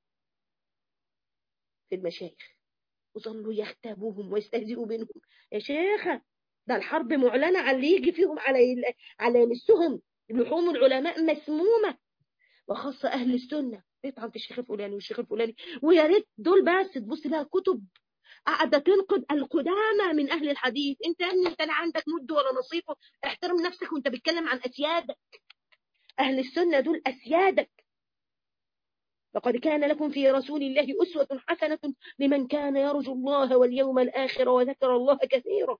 B: في المشايخ وظلوا يختبوهم ويستهزئوا بينهم يا شيخة ده الحرب معلنة على اللي يجي فيهم على على يمسهم لحوم العلماء مسمومة وخاصة أهل السنة يطعن في الشيخ الفلاني والشيخ الفلاني ويا ريت دول بس تبص لها كتب قاعدة تنقد القدامى من أهل الحديث أنت يا ابني أنت لا عندك مد ولا نصيفه احترم نفسك وأنت بتتكلم عن أسيادك أهل السنة دول أسيادك لقد كان لكم في رسول الله أسوة حسنة لمن كان يرجو الله واليوم الآخر وذكر الله كثيرا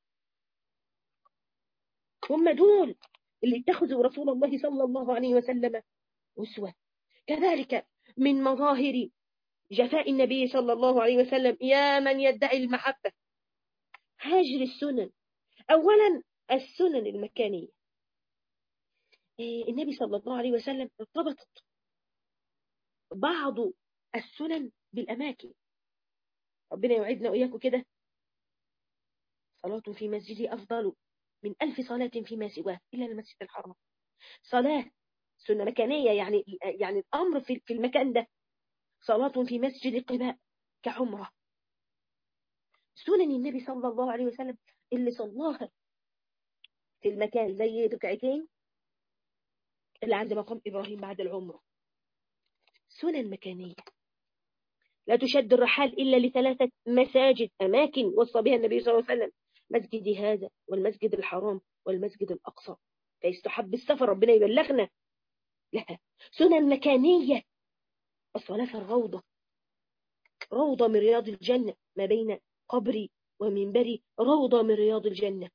B: هم دول اللي اتخذوا رسول الله صلى الله عليه وسلم أسوة كذلك من مظاهر جفاء النبي صلى الله عليه وسلم يا من يدعي المحبة هاجر السنن أولا السنن المكانية النبي صلى الله عليه وسلم ارتبطت بعض السنن بالأماكن ربنا يوعدنا وإياكم كده صلاة في مسجدي أفضل من ألف صلاة فيما سواه إلا المسجد الحرام صلاة سنة مكانية يعني يعني الأمر في في المكان ده صلاة في مسجد قباء كعمرة سنن النبي صلى الله عليه وسلم اللي صلاها في المكان زي ركعتين اللي عند مقام إبراهيم بعد العمرة سنن مكانية لا تشد الرحال إلا لثلاثة مساجد أماكن وصى بها النبي صلى الله عليه وسلم مسجد هذا والمسجد الحرام والمسجد الأقصى فيستحب السفر ربنا يبلغنا لها سنن مكانية الصلاة في الروضة روضة من رياض الجنة ما بين قبري ومنبري روضة من رياض الجنة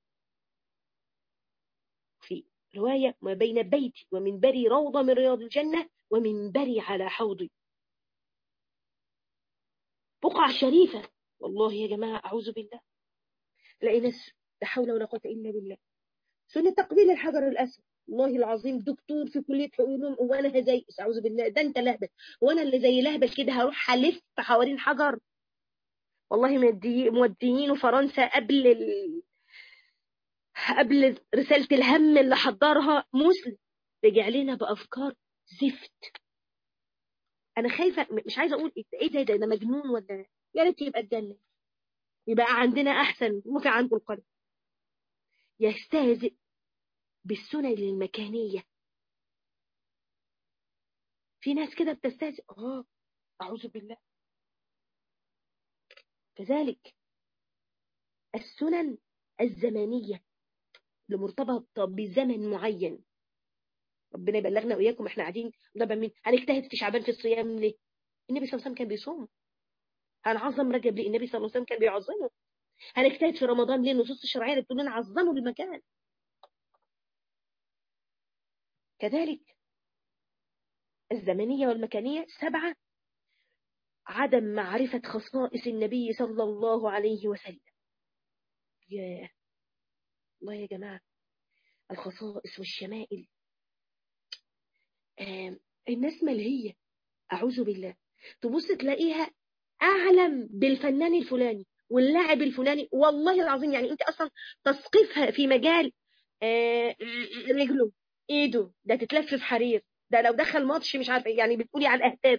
B: في رواية ما بين بيتي ومنبري روضة من رياض الجنة ومنبري على حوضي بقعة شريفة والله يا جماعة أعوذ بالله لقينا لا حول ولا قوة إلا بالله سنة تقبيل الحجر الأسود والله العظيم دكتور في كلية حقوق وانا هزي اعوذ بالله ده انت لهبل وانا اللي زي لهبل كده هروح الف حوالين حجر والله مودي موديينه فرنسا قبل ال... قبل رسالة الهم اللي حضرها مسلم رجع لنا بأفكار زفت أنا خايفة مش عايزة أقول إيه ده ده, ده مجنون ولا يا ريت يبقى اتجنن يبقى عندنا أحسن ممكن عنده القلب يستهزئ بالسنن المكانية في ناس كده بتستهزئ اه أعوذ بالله كذلك السنن الزمانية اللي مرتبطة بزمن معين ربنا يبلغنا وإياكم احنا قاعدين نبقى مين هنجتهد في شعبان في الصيام ليه النبي صلى الله عليه وسلم كان بيصوم هنعظم رجب ليه النبي صلى الله عليه وسلم كان بيعظمه هنجتهد في رمضان ليه النصوص الشرعية اللي بتقول لنا عظموا المكان كذلك الزمنية والمكانية سبعة عدم معرفة خصائص النبي صلى الله عليه وسلم يا الله يا جماعة الخصائص والشمائل آه الناس ملهية أعوذ بالله تبص تلاقيها أعلم بالفنان الفلاني واللاعب الفلاني والله العظيم يعني أنت أصلا تثقيفها في مجال آه رجله ايده ده تتلف في حرير ده لو دخل ماتش مش عارفه يعني بتقولي على الاهداف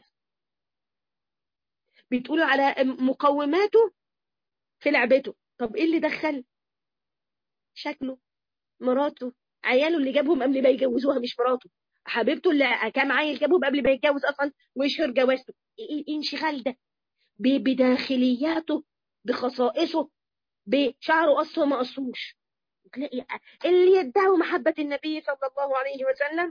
B: بتقولوا على مقوماته في لعبته طب ايه اللي دخل شكله مراته عياله اللي جابهم قبل ما يجوزوها مش مراته حبيبته اللي كام عيل جابهم قبل ما يتجوز اصلا ويشهر جوازته ايه الانشغال ده بداخلياته بخصائصه بشعره اصلا ما قصوش تلاقي اللي يدعوا محبة النبي صلى الله عليه وسلم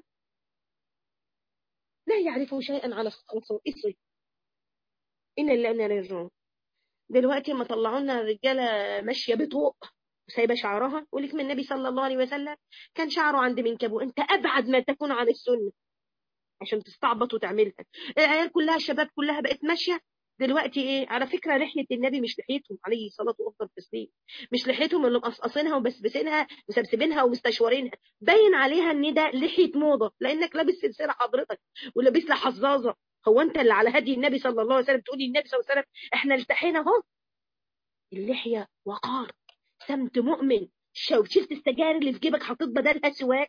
B: لا يعرفوا شيئا على خصائصه إن اللي أنا رجعون دلوقتي ما طلعوا لنا الرجالة ماشية بطوق وسايبة شعرها يقول لك من النبي صلى الله عليه وسلم كان شعره عند منكبه أنت أبعد ما تكون عن السنة عشان تستعبط وتعملها العيال كلها الشباب كلها بقت ماشية دلوقتي ايه على فكرة لحية النبي مش لحيتهم عليه الصلاة والسلام التسليم مش لحيتهم اللي مقصقصينها وبسبسينها وسبسبينها ومستشورينها باين عليها ان ده لحية موضة لانك لابس سلسلة حضرتك ولابس لها حظاظة هو انت اللي على هدي النبي صلى الله عليه وسلم تقولي النبي صلى الله عليه وسلم احنا التحينا اهو اللحية وقار سمت مؤمن شلت السجاير اللي في جيبك حطيت بدلها سواك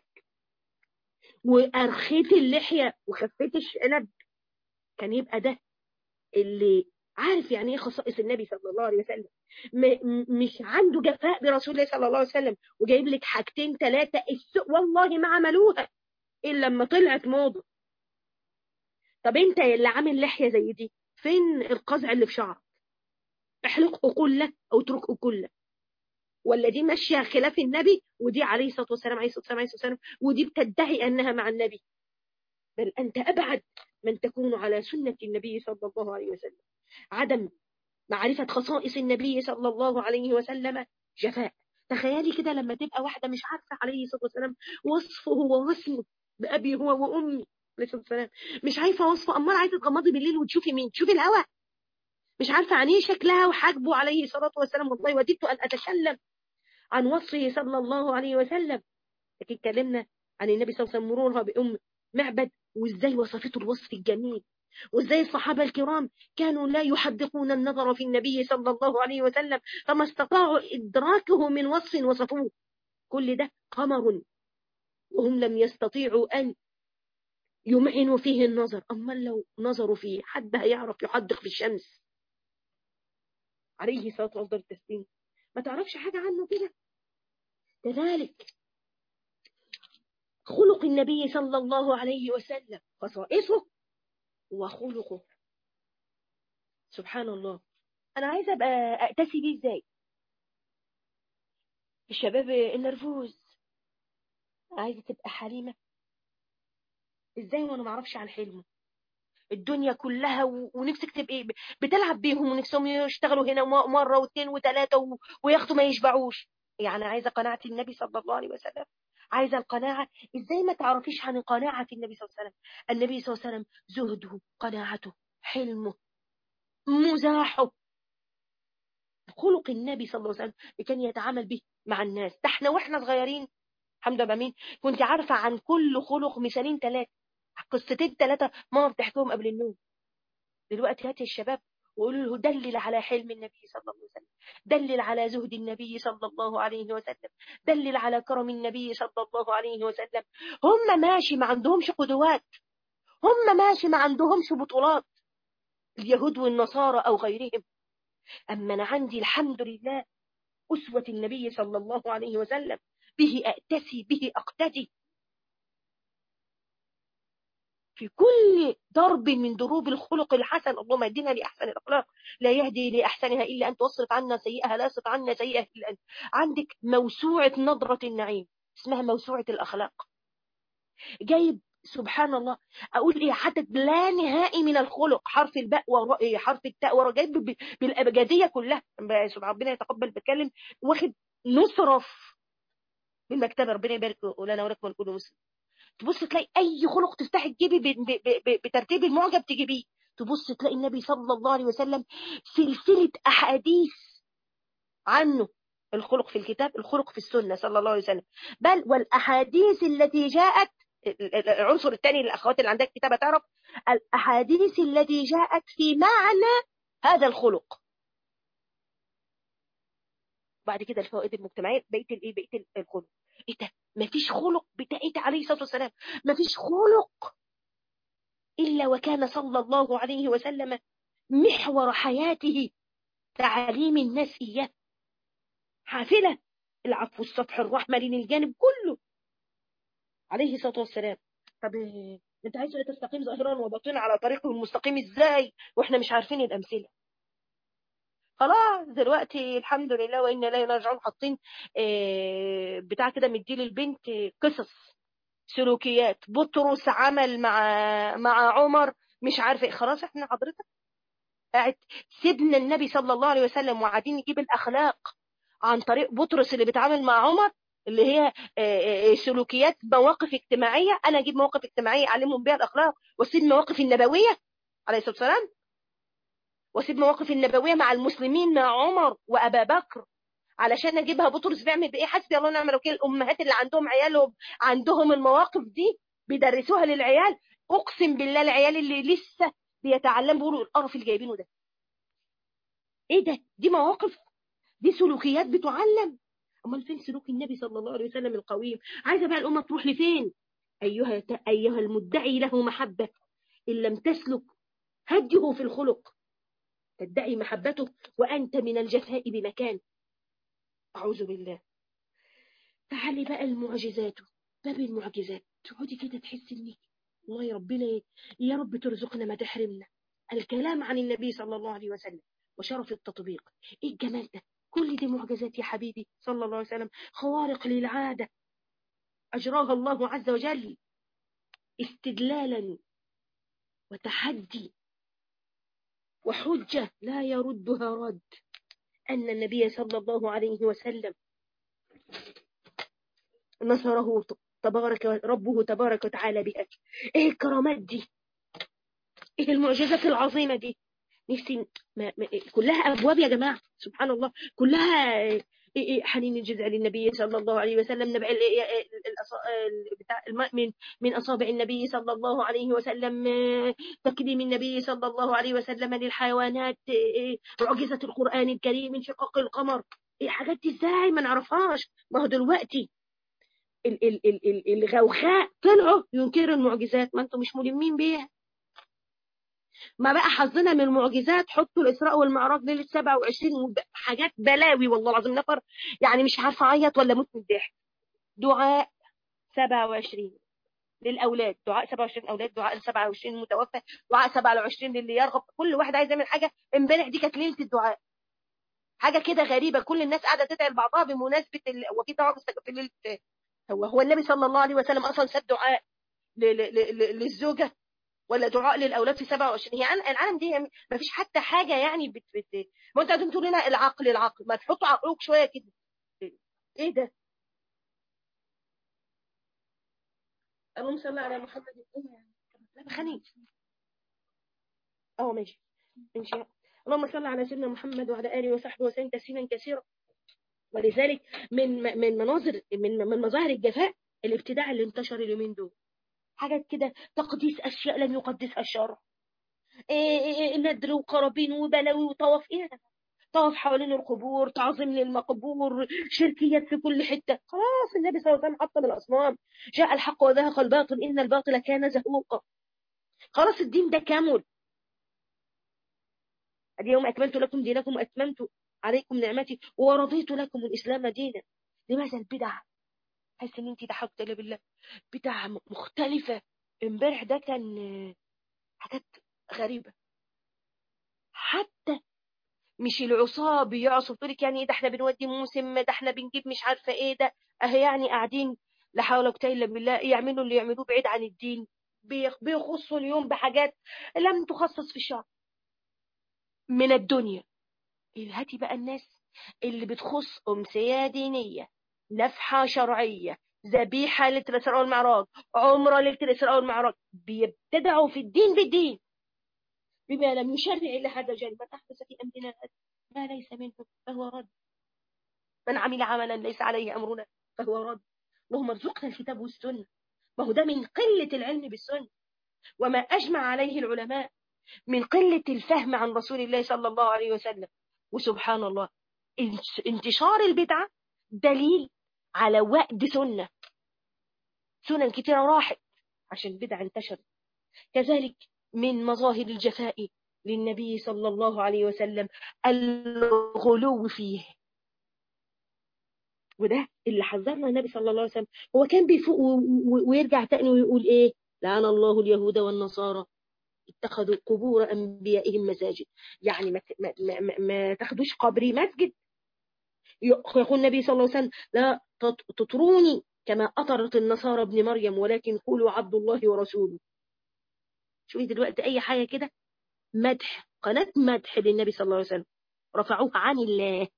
B: وارخيت اللحية وخفيت الشنب كان يبقى ده اللي عارف يعني ايه خصائص النبي صلى الله عليه وسلم مش عنده جفاء برسول الله صلى الله عليه وسلم وجايب لك حاجتين ثلاثة والله ما عملوها إلا لما طلعت موضة طب انت اللي عامل لحية زي دي فين القزع اللي في شعرك احلقه كله او اتركه كله ولا دي ماشية خلاف النبي ودي عليه الصلاة والسلام عليه الصلاة والسلام عليه الصلاة والسلام ودي بتدعي أنها مع النبي بل أنت أبعد من تكون على سنة النبي صلى الله عليه وسلم عدم معرفة خصائص النبي صلى الله عليه وسلم جفاء تخيلي كده لما تبقى واحدة مش عارفة عليه الصلاة والسلام وصفه ووسمه بأبي هو وأمي عليه الصلاة والسلام مش عارفة وصفه أمال عايزة تغمضي بالليل وتشوفي مين تشوفي الهواء مش عارفة عن ايه شكلها وحاجبه عليه الصلاة والسلام والله وددت أن أتكلم عن وصفه صلى الله عليه وسلم لكن اتكلمنا عن النبي صلى الله عليه وسلم مرورها بأم معبد وازاي وصفته الوصف الجميل وازاي الصحابة الكرام كانوا لا يحدقون النظر في النبي صلى الله عليه وسلم فما استطاعوا إدراكه من وصف وصفوه كل ده قمر وهم لم يستطيعوا أن يمعنوا فيه النظر أما لو نظروا فيه حد هيعرف يحدق في الشمس عليه الصلاة والسلام التسليم ما تعرفش حاجة عنه كده كذلك خلق النبي صلى الله عليه وسلم خصائصه وخلقه سبحان الله أنا عايزة أبقى أأتسي بيه إزاي الشباب النرفوز عايزة تبقى حليمة إزاي وأنا معرفش عن حلمه الدنيا كلها ونفسك تبقى بتلعب بيهم ونفسهم يشتغلوا هنا مرة واثنين وثلاثة وياخدوا ما يشبعوش يعني عايزة قناعة النبي صلى الله عليه وسلم عايزة القناعة ازاي ما تعرفيش عن قناعة النبي صلى الله عليه وسلم النبي صلى الله عليه وسلم زهده قناعته حلمه مزاحه خلق النبي صلى الله عليه وسلم اللي كان يتعامل به مع الناس ده احنا واحنا صغيرين الحمد لله مين كنت عارفة عن كل خلق مثالين ثلاثة قصتين ثلاثة ماما بتحكيهم قبل النوم دلوقتي هاتي الشباب وقولوا له دلل على حلم النبي صلى الله عليه وسلم دلل على زهد النبي صلى الله عليه وسلم دلل على كرم النبي صلى الله عليه وسلم هم ماشي ما عندهمش قدوات هم ماشي ما عندهمش بطولات اليهود والنصارى أو غيرهم أما أنا عندي الحمد لله أسوة النبي صلى الله عليه وسلم به أأتسي به أقتدي في كل ضرب من ضروب الخلق الحسن اللهم اهدنا لأحسن الأخلاق لا يهدي لأحسنها إلا أنت واصرف عنا سيئها لا يصرف عنا سيئها إلا أنت عندك موسوعة نظرة النعيم اسمها موسوعة الأخلاق جايب سبحان الله أقول إيه عدد لا نهائي من الخلق حرف الباء وراء حرف التاء وراء جايب بالأبجدية كلها سبحان ربنا يتقبل بتكلم واخد نصرف من مكتبة ربنا يبارك لنا ولكم ولكل مسلم تبص تلاقي اي خلق تفتحي تجيبي بترتيب المعجب تجيبيه تبص تلاقي النبي صلى الله عليه وسلم سلسلة احاديث عنه الخلق في الكتاب الخلق في السنة صلى الله عليه وسلم بل والاحاديث التي جاءت العنصر الثاني للاخوات اللي عندها كتابة تعرف الاحاديث التي جاءت في معنى هذا الخلق بعد كده الفوائد المجتمعيه بقيه الايه بقيه الخلق ايه ده مفيش خلق بتاعت عليه الصلاه والسلام مفيش خلق الا وكان صلى الله عليه وسلم محور حياته تعاليم الناس اياه حافله العفو الصفح الرحمه لين الجانب كله عليه الصلاه والسلام طب انت عايز تستقيم ظاهرا وباطنا على طريقه المستقيم ازاي واحنا مش عارفين الامثله خلاص دلوقتي الحمد لله وإنا لا راجعون حاطين بتاع كده مدي للبنت قصص سلوكيات بطرس عمل مع مع عمر مش عارفه خلاص احنا حضرتك قاعد سيبنا النبي صلى الله عليه وسلم وقاعدين نجيب الاخلاق عن طريق بطرس اللي بيتعامل مع عمر اللي هي سلوكيات مواقف اجتماعيه انا اجيب مواقف اجتماعيه اعلمهم بيها الاخلاق واسيب المواقف النبويه عليه الصلاه والسلام واسيب مواقف النبويه مع المسلمين مع عمر وابا بكر علشان اجيبها بطرس بيعمل بايه حسبي الله ونعم الوكيل الامهات اللي عندهم عيالهم عندهم المواقف دي بيدرسوها للعيال اقسم بالله العيال اللي لسه بيتعلموا بيقولوا القرف اللي جايبينه ده ايه ده دي مواقف دي سلوكيات بتعلم امال فين سلوك النبي صلى الله عليه وسلم القويم عايزه بقى الامه تروح لفين ايها ايها المدعي له محبه ان لم تسلك هديه في الخلق تدعي محبته وأنت من الجفاء بمكان أعوذ بالله تعالي بقى المعجزات باب المعجزات تقعدي كده تحسي انك والله يا ربنا يا رب ترزقنا ما تحرمنا الكلام عن النبي صلى الله عليه وسلم وشرف التطبيق ايه الجمال ده كل دي معجزات يا حبيبي صلى الله عليه وسلم خوارق للعادة أجراها الله عز وجل استدلالا وتحدي وحجة لا يردها رد أن النبي صلى الله عليه وسلم نصره تبارك ربه تبارك وتعالى بها ايه الكرامات دي ايه المعجزات العظيمة دي نفسي ما ما كلها ابواب يا جماعه سبحان الله كلها إيه إيه حنين الجزء للنبي صلى الله عليه وسلم نبع بتاع من من اصابع النبي صلى الله عليه وسلم تكريم النبي صلى الله عليه وسلم للحيوانات معجزه القران الكريم انشقاق القمر ايه حاجات دي ازاي ما نعرفهاش ما هو دلوقتي ال ال ال الغوخاء طلعوا ينكروا المعجزات ما انتم مش ملمين بيها ما بقى حظنا من المعجزات حطوا الإسراء والمعراج ليلة 27 حاجات بلاوي والله العظيم نفر يعني مش عارفة أعيط ولا موت من الضحك دعاء 27 للأولاد دعاء 27 أولاد دعاء 27 متوفى دعاء 27 للي يرغب كل واحد عايز يعمل حاجة امبارح دي كانت ليلة الدعاء حاجة كده غريبة كل الناس قاعدة تدعي لبعضها بمناسبة ال... وفي طبعا في ليلة هو هو النبي صلى الله عليه وسلم أصلا ساب دعاء ل... ل... ل... للزوجة ولا دعاء للاولاد في 27 هي يعني العالم دي ما فيش حتى حاجه يعني بت بت ما انت قاعدين تقولوا لنا العقل العقل ما تحطوا عقلك شويه كده ايه ده اللهم صل على محمد لا خنيق اه ماشي ماشي اللهم صل على سيدنا محمد وعلى اله وصحبه وسلم تسليما كثيرا ولذلك من من مناظر من من مظاهر الجفاء الابتداع اللي انتشر اليومين دول حاجات كده تقديس اشياء لم يقدسها الشرع إيه إيه إيه ندر وقرابين وبلاوي وطواف ايه ده طواف حوالين القبور تعظيم للمقبور شركيات في كل حته خلاص النبي صلى الله عليه وسلم حطم الاصنام جاء الحق وذهق الباطل ان الباطل كان زهوقا خلاص الدين ده كامل اليوم اكملت لكم دينكم واتممت عليكم نعمتي ورضيت لكم الاسلام دينا لماذا البدع حس ان انت ضحكت لا بالله بدع مختلفه امبارح ده كان حاجات غريبه حتى مش العصاه بيعصوا تقول لك يعني ايه ده احنا بنودي موسم ده احنا بنجيب مش عارفه ايه ده اهي يعني قاعدين لا حول ولا قوه الا بالله يعملوا اللي يعملوه بعيد عن الدين بيخصوا اليوم بحاجات لم تخصص في الشرع من الدنيا هاتي بقى الناس اللي بتخص أمسية دينية نفحة شرعية ذبيحة ليلة الإسراء والمعراج عمرة ليلة الإسراء والمعراج بيبتدعوا في الدين بالدين بما لم يشرع إلا هذا الجانب من أحدث في أمرنا ما ليس منه فهو رد من عمل عملا ليس عليه أمرنا فهو رد اللهم ارزقنا الكتاب والسنة ما هو ده من قلة العلم بالسنة وما أجمع عليه العلماء من قلة الفهم عن رسول الله صلى الله عليه وسلم وسبحان الله انتشار البدعة دليل على وقت سنة سنن كتيرة راحت عشان البدعة انتشرت كذلك من مظاهر الجفاء للنبي صلى الله عليه وسلم الغلو فيه وده اللي حذرنا النبي صلى الله عليه وسلم هو كان بيفوق ويرجع تاني ويقول ايه لعن الله اليهود والنصارى اتخذوا قبور انبيائهم مساجد يعني ما, ما, ما, ما تاخدوش قبري مسجد يقول النبي صلى الله عليه وسلم لا تطروني كما أطرت النصارى ابن مريم ولكن قولوا عبد الله ورسوله شوفي دلوقتي أي حاجة كده مدح قناة مدح للنبي صلى الله عليه وسلم رفعوه عن الله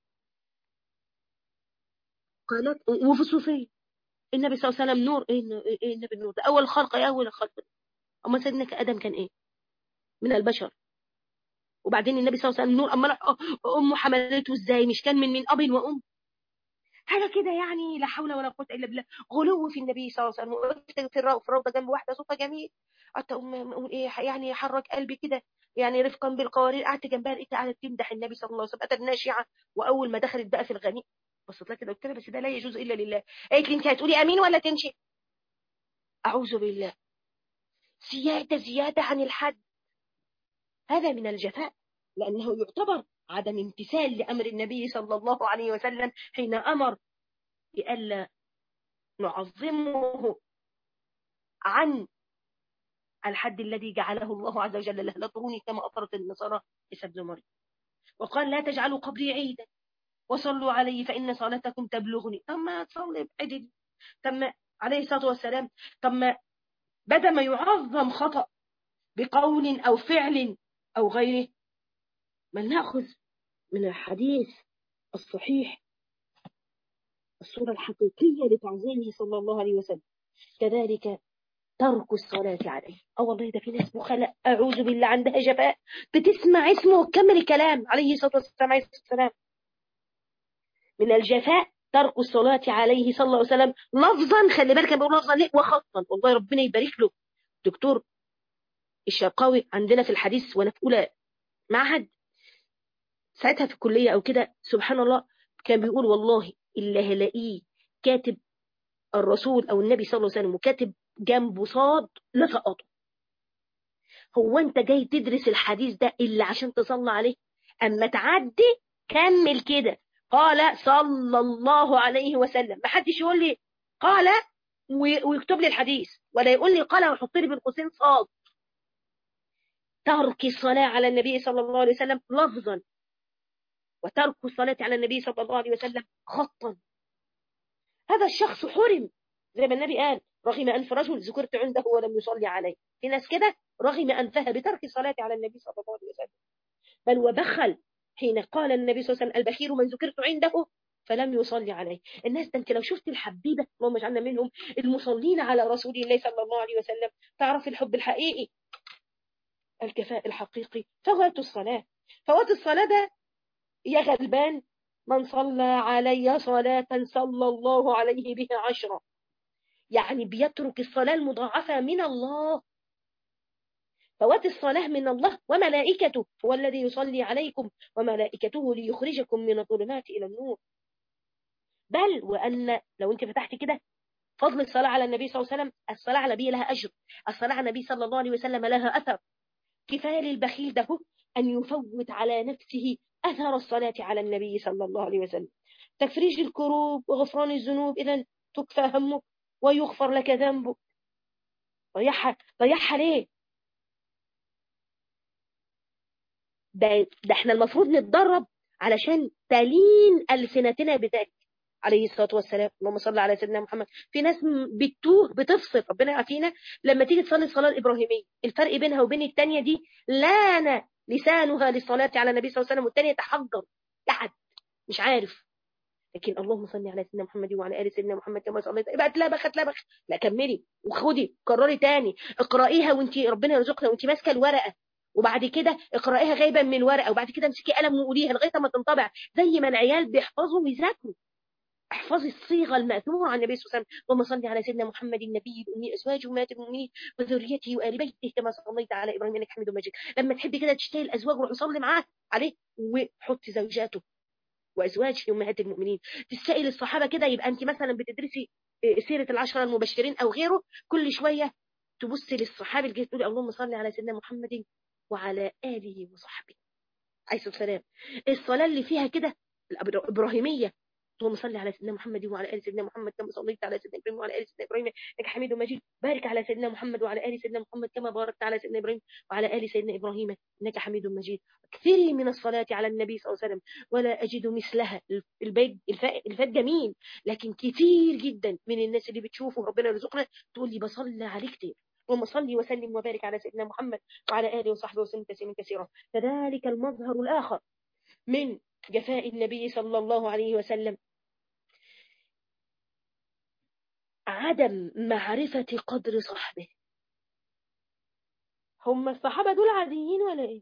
B: قناة وفي الصوفية النبي صلى الله عليه وسلم نور ايه, إيه النبي النور ده أول خلق يا أول خلق أما سيدنا آدم كان إيه من البشر وبعدين النبي صلى الله عليه وسلم نور أما أمه حملته إزاي مش كان من من أب وأم حاجة كده يعني لا حول ولا قوة إلا بالله غلو في النبي صلى الله عليه وسلم وقفت في الروضة جنب واحدة صوتها جميل قعدت أقول إيه يعني حرك قلبي كده يعني رفقا بالقوارير قعدت جنبها لقيتها قاعدة تمدح النبي صلى الله عليه وسلم أتت ناشعة وأول ما دخلت بقى في الغني بصيت لها كده قلت لها بس ده لا يجوز إلا لله قالت لي أنت هتقولي أمين ولا تمشي أعوذ بالله زيادة زيادة عن الحد هذا من الجفاء لأنه يعتبر عدم امتثال لأمر النبي صلى الله عليه وسلم حين أمر بألا نعظمه عن الحد الذي جعله الله عز وجل له لا تروني كما أطرت النصارى عيسى بن مريم وقال لا تجعلوا قبري عيدا وصلوا علي فإن صلاتكم تبلغني طب ما تصلي بعدل طب ما عليه الصلاة والسلام طب ما بدل ما يعظم خطأ بقول أو فعل أو غيره بل نأخذ من الحديث الصحيح الصورة الحقيقية لتعظيمه صلى الله عليه وسلم كذلك ترك الصلاة عليه اه والله ده في ناس مخلق أعوذ بالله عندها جفاء بتسمع اسمه وتكمل الكلام عليه الصلاة والسلام عليه الصلاة والسلام من الجفاء ترك الصلاة عليه صلى الله عليه وسلم لفظا خلي بالك بقول لفظا ليه وخطا والله ربنا يبارك له دكتور الشرقاوي عندنا في الحديث وانا في اولى معهد ساعتها في الكلية او كده سبحان الله كان بيقول والله اللي هلاقيه كاتب الرسول او النبي صلى الله عليه وسلم وكاتب جنبه صاد لسقطه هو انت جاي تدرس الحديث ده اللي عشان تصلى عليه اما تعدي كمل كده قال صلى الله عليه وسلم ما حدش يقول لي قال ويكتب لي الحديث ولا يقول لي قال ويحط لي بين قوسين صاد ترك الصلاة على النبي صلى الله عليه وسلم لفظا وترك الصلاة على النبي صلى الله عليه وسلم خطا هذا الشخص حرم زي ما النبي قال رغم أنف رجل ذكرت عنده ولم يصلي عليه في ناس كده رغم أنفها بترك الصلاة على النبي صلى الله عليه وسلم بل وبخل حين قال النبي صلى الله عليه وسلم البخير من ذكرت عنده فلم يصلي عليه الناس ده انت لو شفت الحبيبة اللهم اجعلنا منهم المصلين على رسول الله صلى الله عليه وسلم تعرف الحب الحقيقي الكفاء الحقيقي فوات الصلاة فوات الصلاة ده يا غلبان من صلى علي صلاة صلى الله عليه بها عشرة يعني بيترك الصلاة المضاعفة من الله فوات الصلاة من الله وملائكته هو الذي يصلي عليكم وملائكته ليخرجكم من الظلمات إلى النور بل وأن لو أنت فتحت كده فضل الصلاة على النبي صلى الله عليه وسلم الصلاة على النبي لها أجر الصلاة على النبي صلى الله عليه وسلم لها أثر كفاية للبخيل ده أن يفوت على نفسه أثر الصلاة على النبي صلى الله عليه وسلم تفريج الكروب وغفران الذنوب إذا تكفى همك ويغفر لك ذنبك ضيعها ضيعها ليه ده, ده احنا المفروض نتدرب علشان تلين ألسنتنا بذلك عليه الصلاة والسلام اللهم صل على سيدنا محمد في ناس بتوه بتفصل ربنا يعافينا لما تيجي تصلي الصلاة الإبراهيمية الفرق بينها وبين التانية دي لان لسانها للصلاة على النبي صلى الله عليه وسلم والتانية تحجر تحت مش عارف لكن اللهم صل على سيدنا محمد وعلى ال سيدنا محمد كما صليت يبقى اتلبخ اتلبخ لا كملي وخدي كرري تاني اقرأيها وانت ربنا يرزقنا وانت ماسكه الورقه وبعد كده اقرأيها غايبا من الورقه وبعد كده امسكي قلم وقوليها لغايه ما تنطبع زي ما العيال بيحفظوا ويذاكروا احفظي الصيغه الماثوره عن النبي صلى الله عليه وسلم اللهم صل على سيدنا محمد النبي الامي ازواجه امهات المؤمنين وذريته وال بيته كما صليت على ابراهيم انك حميد مجيد لما تحبي كده تشتهي الازواج روحي صلي معاه عليه وحطي زوجاته وازواجه امهات المؤمنين تسائل الصحابه كده يبقى انت مثلا بتدرسي سيره العشره المبشرين او غيره كل شويه تبصي للصحابه الجاي تقولي اللهم صل على سيدنا محمد وعلى اله وصحبه عليه الصلاه والسلام الصلاه اللي فيها كده الابراهيميه اللهم صل على سيدنا محمد وعلى ال سيدنا محمد كما صليت على سيدنا ابراهيم وعلى ال سيدنا ابراهيم انك حميد مجيد بارك على سيدنا محمد وعلى ال سيدنا محمد كما باركت على سيدنا ابراهيم وعلى ال سيدنا ابراهيم انك حميد مجيد كثير من الصلاه على النبي صلى الله عليه وسلم ولا اجد مثلها البيت الفات جميل لكن كثير جدا من الناس اللي بتشوفه ربنا يرزقنا تقول لي بصلي عليه كتير اللهم صل وسلم وبارك على سيدنا محمد وعلى اله وصحبه وسلم تسليما كثيرا كذلك المظهر الاخر من جفاء النبي صلى الله عليه وسلم عدم معرفة قدر صحبه هم الصحابة دول عاديين ولا ايه؟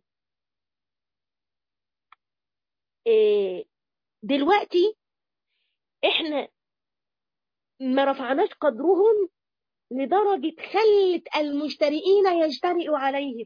B: إيه دلوقتي احنا ما رفعناش قدرهم لدرجة خلت المشترئين يجترئوا عليهم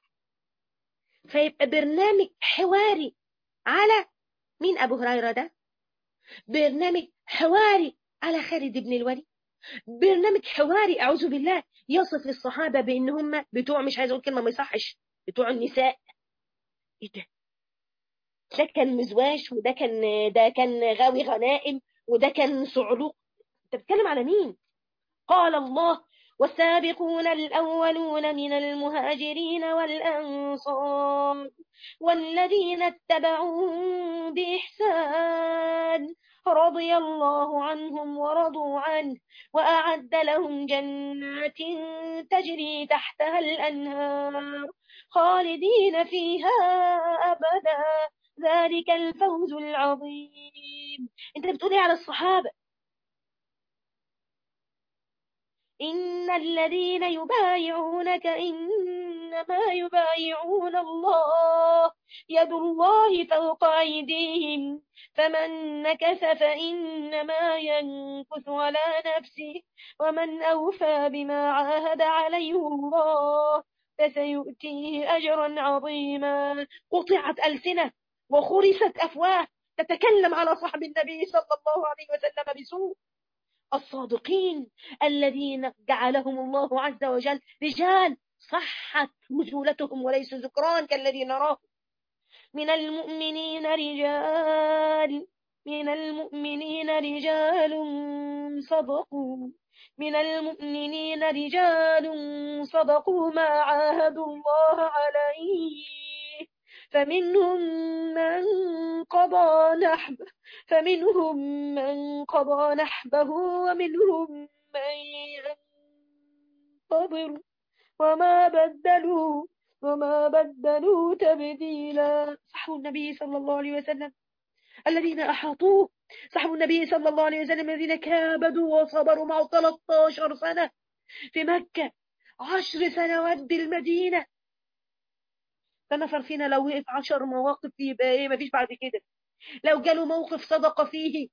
B: فيبقى برنامج حواري على مين أبو هريرة ده برنامج حواري على خالد بن الوليد برنامج حواري أعوذ بالله يصف الصحابة بأن هم بتوع مش عايز أقول كلمة ما يصحش بتوع النساء إيه ده ده كان مزواج وده كان ده كان غاوي غنائم وده كان صعلوق انت بتتكلم على مين قال الله والسابقون الأولون من المهاجرين والأنصار والذين اتبعوهم بإحسان رضي الله عنهم ورضوا عنه وأعد لهم جنات تجري تحتها الأنهار خالدين فيها أبدا ذلك الفوز العظيم انت بتقولي على الصحابة إن الذين يبايعونك إنما يبايعون الله يد الله فوق أيديهم فمن نكث فإنما ينكث على نفسه ومن أوفى بما عاهد عليه الله فسيؤتيه أجرا عظيما قطعت ألسنة وخرست أفواه تتكلم على صحب النبي صلى الله عليه وسلم بسوء الصادقين الذين جعلهم الله عز وجل رجال صحت رجولتهم وليسوا ذكران كالذي نراه من المؤمنين رجال من المؤمنين رجال صدقوا من المؤمنين رجال صدقوا ما عاهدوا الله عليه فمنهم من قضى نحبه فمنهم من قضى نحبه ومنهم من ينتظر وما بدلوا وما بدلوا تبديلا صحوا النبي صلى الله عليه وسلم الذين أحاطوه صحوا النبي صلى الله عليه وسلم الذين كابدوا وصبروا معه 13 سنة في مكة عشر سنوات بالمدينة فنفر فينا لو وقف عشر مواقف يبقى ايه مفيش بعد كده لو جاله موقف صدق فيه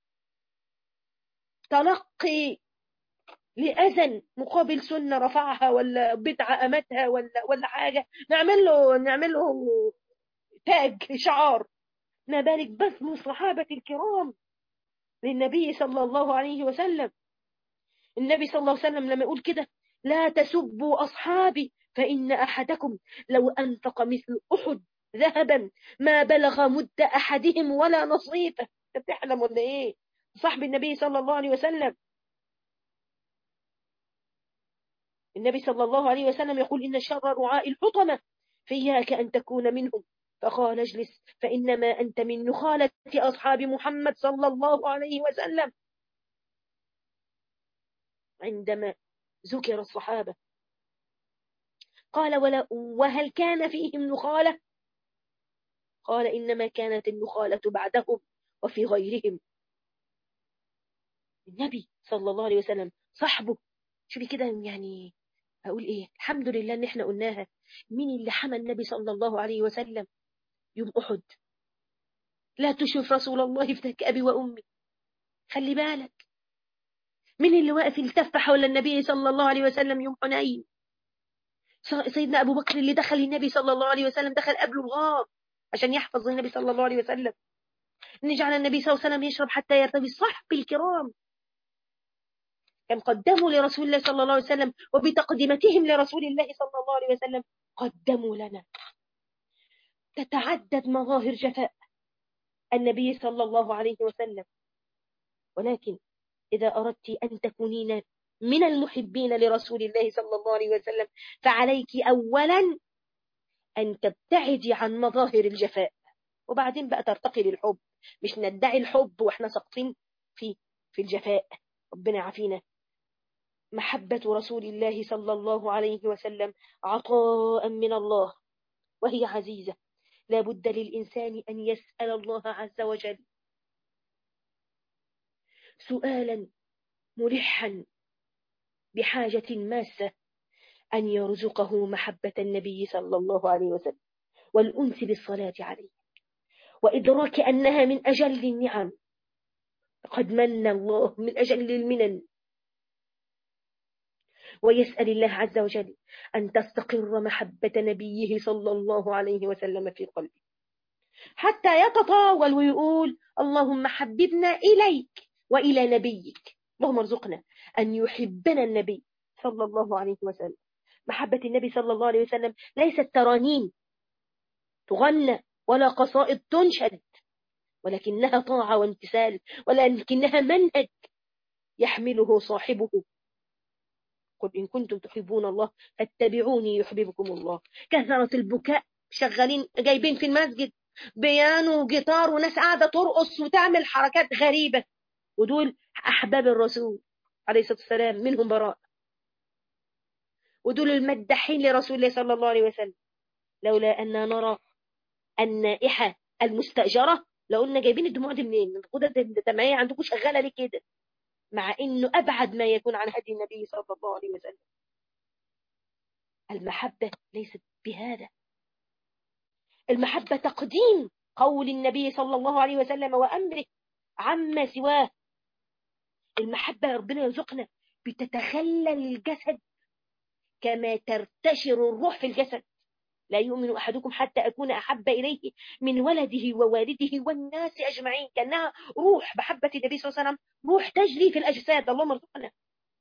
B: تلقي لأذن مقابل سنة رفعها ولا بدعة أمتها ولا ولا حاجة نعمل له نعمل له تاج شعار ما بالك بذل الصحابة الكرام للنبي صلى الله عليه وسلم النبي صلى الله عليه وسلم لما يقول كده لا تسبوا أصحابي فإن أحدكم لو أنفق مثل أحد ذهبا ما بلغ مد أحدهم ولا نصيفه بتحلم ولا إيه صاحب النبي صلى الله عليه وسلم النبي صلى الله عليه وسلم يقول إن شر رعاء الحطمة فإياك أن تكون منهم فقال اجلس فإنما أنت من نخالة أصحاب محمد صلى الله عليه وسلم عندما ذكر الصحابة قال ولا وهل كان فيهم نخالة قال إنما كانت النخالة بعدهم وفي غيرهم النبي صلى الله عليه وسلم صحبه شوفي كده يعني أقول إيه الحمد لله إن إحنا قلناها مين اللي حمى النبي صلى الله عليه وسلم يوم أحد لا تشوف رسول الله افتك أبي وأمي خلي بالك مين اللي واقف يلتف حول النبي صلى الله عليه وسلم يوم حنين سيدنا أبو بكر اللي دخل النبي صلى الله عليه وسلم دخل قبله الغار عشان يحفظ النبي صلى الله عليه وسلم نجعل النبي صلى الله عليه وسلم يشرب حتى يرتوي صحب الكرام كان قدموا لرسول الله صلى الله عليه وسلم وبتقدمتهم لرسول الله صلى الله عليه وسلم قدموا لنا تتعدد مظاهر جفاء النبي صلى الله عليه وسلم ولكن إذا أردت أن تكونين من المحبين لرسول الله صلى الله عليه وسلم فعليك أولا أن تبتعدي عن مظاهر الجفاء وبعدين بقى ترتقي للحب مش ندعي الحب وإحنا ساقطين في في الجفاء ربنا يعافينا محبة رسول الله صلى الله عليه وسلم عطاء من الله وهي عزيزة لا بد للإنسان أن يسأل الله عز وجل سؤالا ملحا بحاجة ماسة أن يرزقه محبة النبي صلى الله عليه وسلم والأنس بالصلاة عليه وإدراك أنها من أجل النعم قد من الله من أجل المنن ويسأل الله عز وجل أن تستقر محبة نبيه صلى الله عليه وسلم في قلبه حتى يتطاول ويقول اللهم حببنا إليك وإلى نبيك اللهم ارزقنا أن يحبنا النبي صلى الله عليه وسلم محبة النبي صلى الله عليه وسلم ليست ترانيم تغنى ولا قصائد تنشد ولكنها طاعة وامتثال ولكنها منهج يحمله صاحبه قل إن كنتم تحبون الله فاتبعوني يحببكم الله كثرة البكاء شغالين جايبين في المسجد بيانو وجيتار وناس قاعدة ترقص وتعمل حركات غريبة ودول أحباب الرسول عليه الصلاة والسلام منهم براء ودول المدحين لرسول الله صلى الله عليه وسلم لولا أن نرى النائحة المستأجرة لو قلنا جايبين الدموع دي منين الغدد الدمعية عندكم شغالة ليه كده مع انه ابعد ما يكون عن هدي النبي صلى الله عليه وسلم المحبة ليست بهذا المحبة تقديم قول النبي صلى الله عليه وسلم وأمره عما سواه المحبة ربنا يرزقنا بتتخلل الجسد كما ترتشر الروح في الجسد لا يؤمن أحدكم حتى أكون أحب إليه من ولده ووالده والناس أجمعين كأنها روح بحبة النبي صلى الله عليه وسلم روح تجري في الأجساد اللهم ارزقنا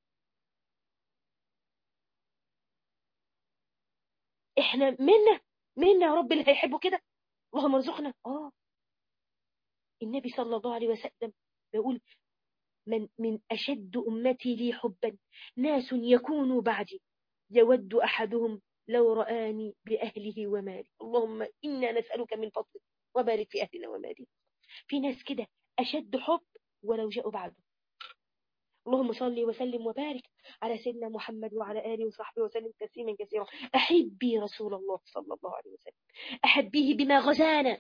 B: إحنا منا منا يا رب اللي هيحبوا كده اللهم ارزقنا آه النبي صلى الله عليه وسلم بيقول من من أشد أمتي لي حبا ناس يكونوا بعدي يود أحدهم لو رآني بأهله ومالي اللهم إنا نسألك من فضلك وبارك في أهلنا ومالنا في ناس كده أشد حب ولو جاءوا بعده اللهم صل وسلم وبارك على سيدنا محمد وعلى آله وصحبه وسلم تسليما كثيرا أحبي رسول الله صلى الله عليه وسلم أحبيه بما غزانا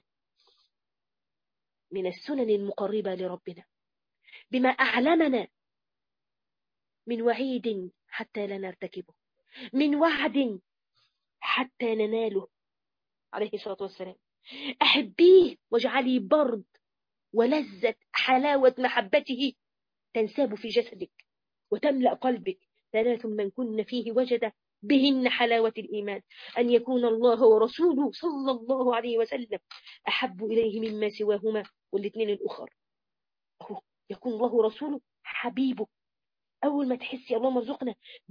B: من السنن المقربة لربنا بما أعلمنا من وعيد حتى لا نرتكبه من وعد حتى نناله عليه الصلاة والسلام أحبيه واجعلي برد ولذة حلاوة محبته تنساب في جسدك وتملأ قلبك ثلاث من كن فيه وجد بهن حلاوة الإيمان أن يكون الله ورسوله صلى الله عليه وسلم أحب إليه مما سواهما والاثنين الأخر يكون الله ورسوله حبيبه أول ما تحسي اللهم ارزقنا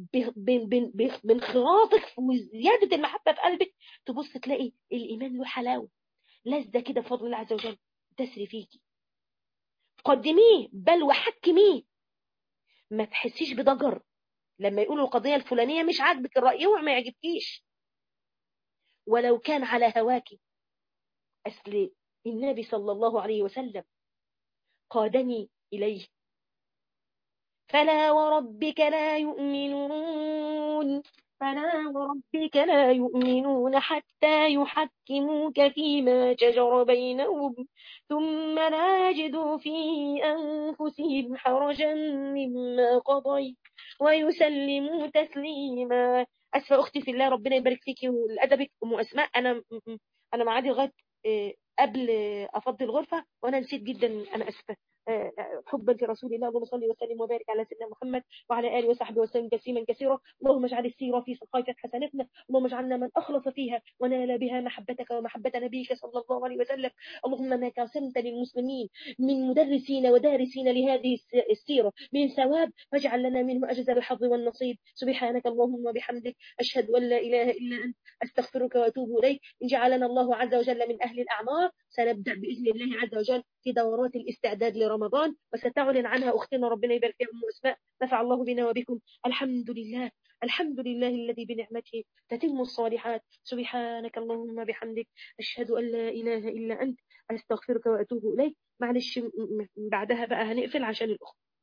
B: بانخراطك وزيادة المحبة في قلبك تبص تلاقي الإيمان له حلاوة لذة كده بفضل الله عز وجل تسري فيكي قدميه بل وحكميه ما تحسيش بضجر لما يقولوا القضية الفلانية مش عاجبك الرأي وما يعجبكيش ولو كان على هواكي أصل النبي صلى الله عليه وسلم قادني إليه فلا وربك لا يؤمنون فلا وربك لا يؤمنون حتى يحكموك فيما شجر بينهم ثم لا يجدوا في أنفسهم حرجا مما قضيت ويسلموا تسليما أسفة أختي في الله ربنا يبارك فيكي ولأدبك أم أسماء أنا أنا معادي لغاية قبل أفضي الغرفة وأنا نسيت جدا أنا أسفة حبا في رسول الله اللهم صل وسلم وبارك على سيدنا محمد وعلى اله وصحبه وسلم تسليما كثيرا اللهم اجعل السيره في صحائف حسناتنا اللهم اجعلنا من اخلص فيها ونال بها محبتك ومحبه نبيك صلى الله عليه وسلم اللهم ما قسمت للمسلمين من مدرسين ودارسين لهذه السيره من ثواب فاجعل لنا منه اجزل الحظ والنصيب سبحانك اللهم وبحمدك اشهد ان لا اله الا انت استغفرك واتوب اليك ان جعلنا الله عز وجل من اهل الاعمار سنبدا باذن الله عز وجل في دورات الاستعداد لرمضان رمضان وستعلن عنها أختنا ربنا يبارك فيها أم أسماء نفع الله بنا وبكم الحمد لله الحمد لله الذي بنعمته تتم الصالحات سبحانك اللهم بحمدك أشهد أن لا إله إلا أنت أستغفرك وأتوب إليك معلش بعدها بقى هنقفل عشان الأخت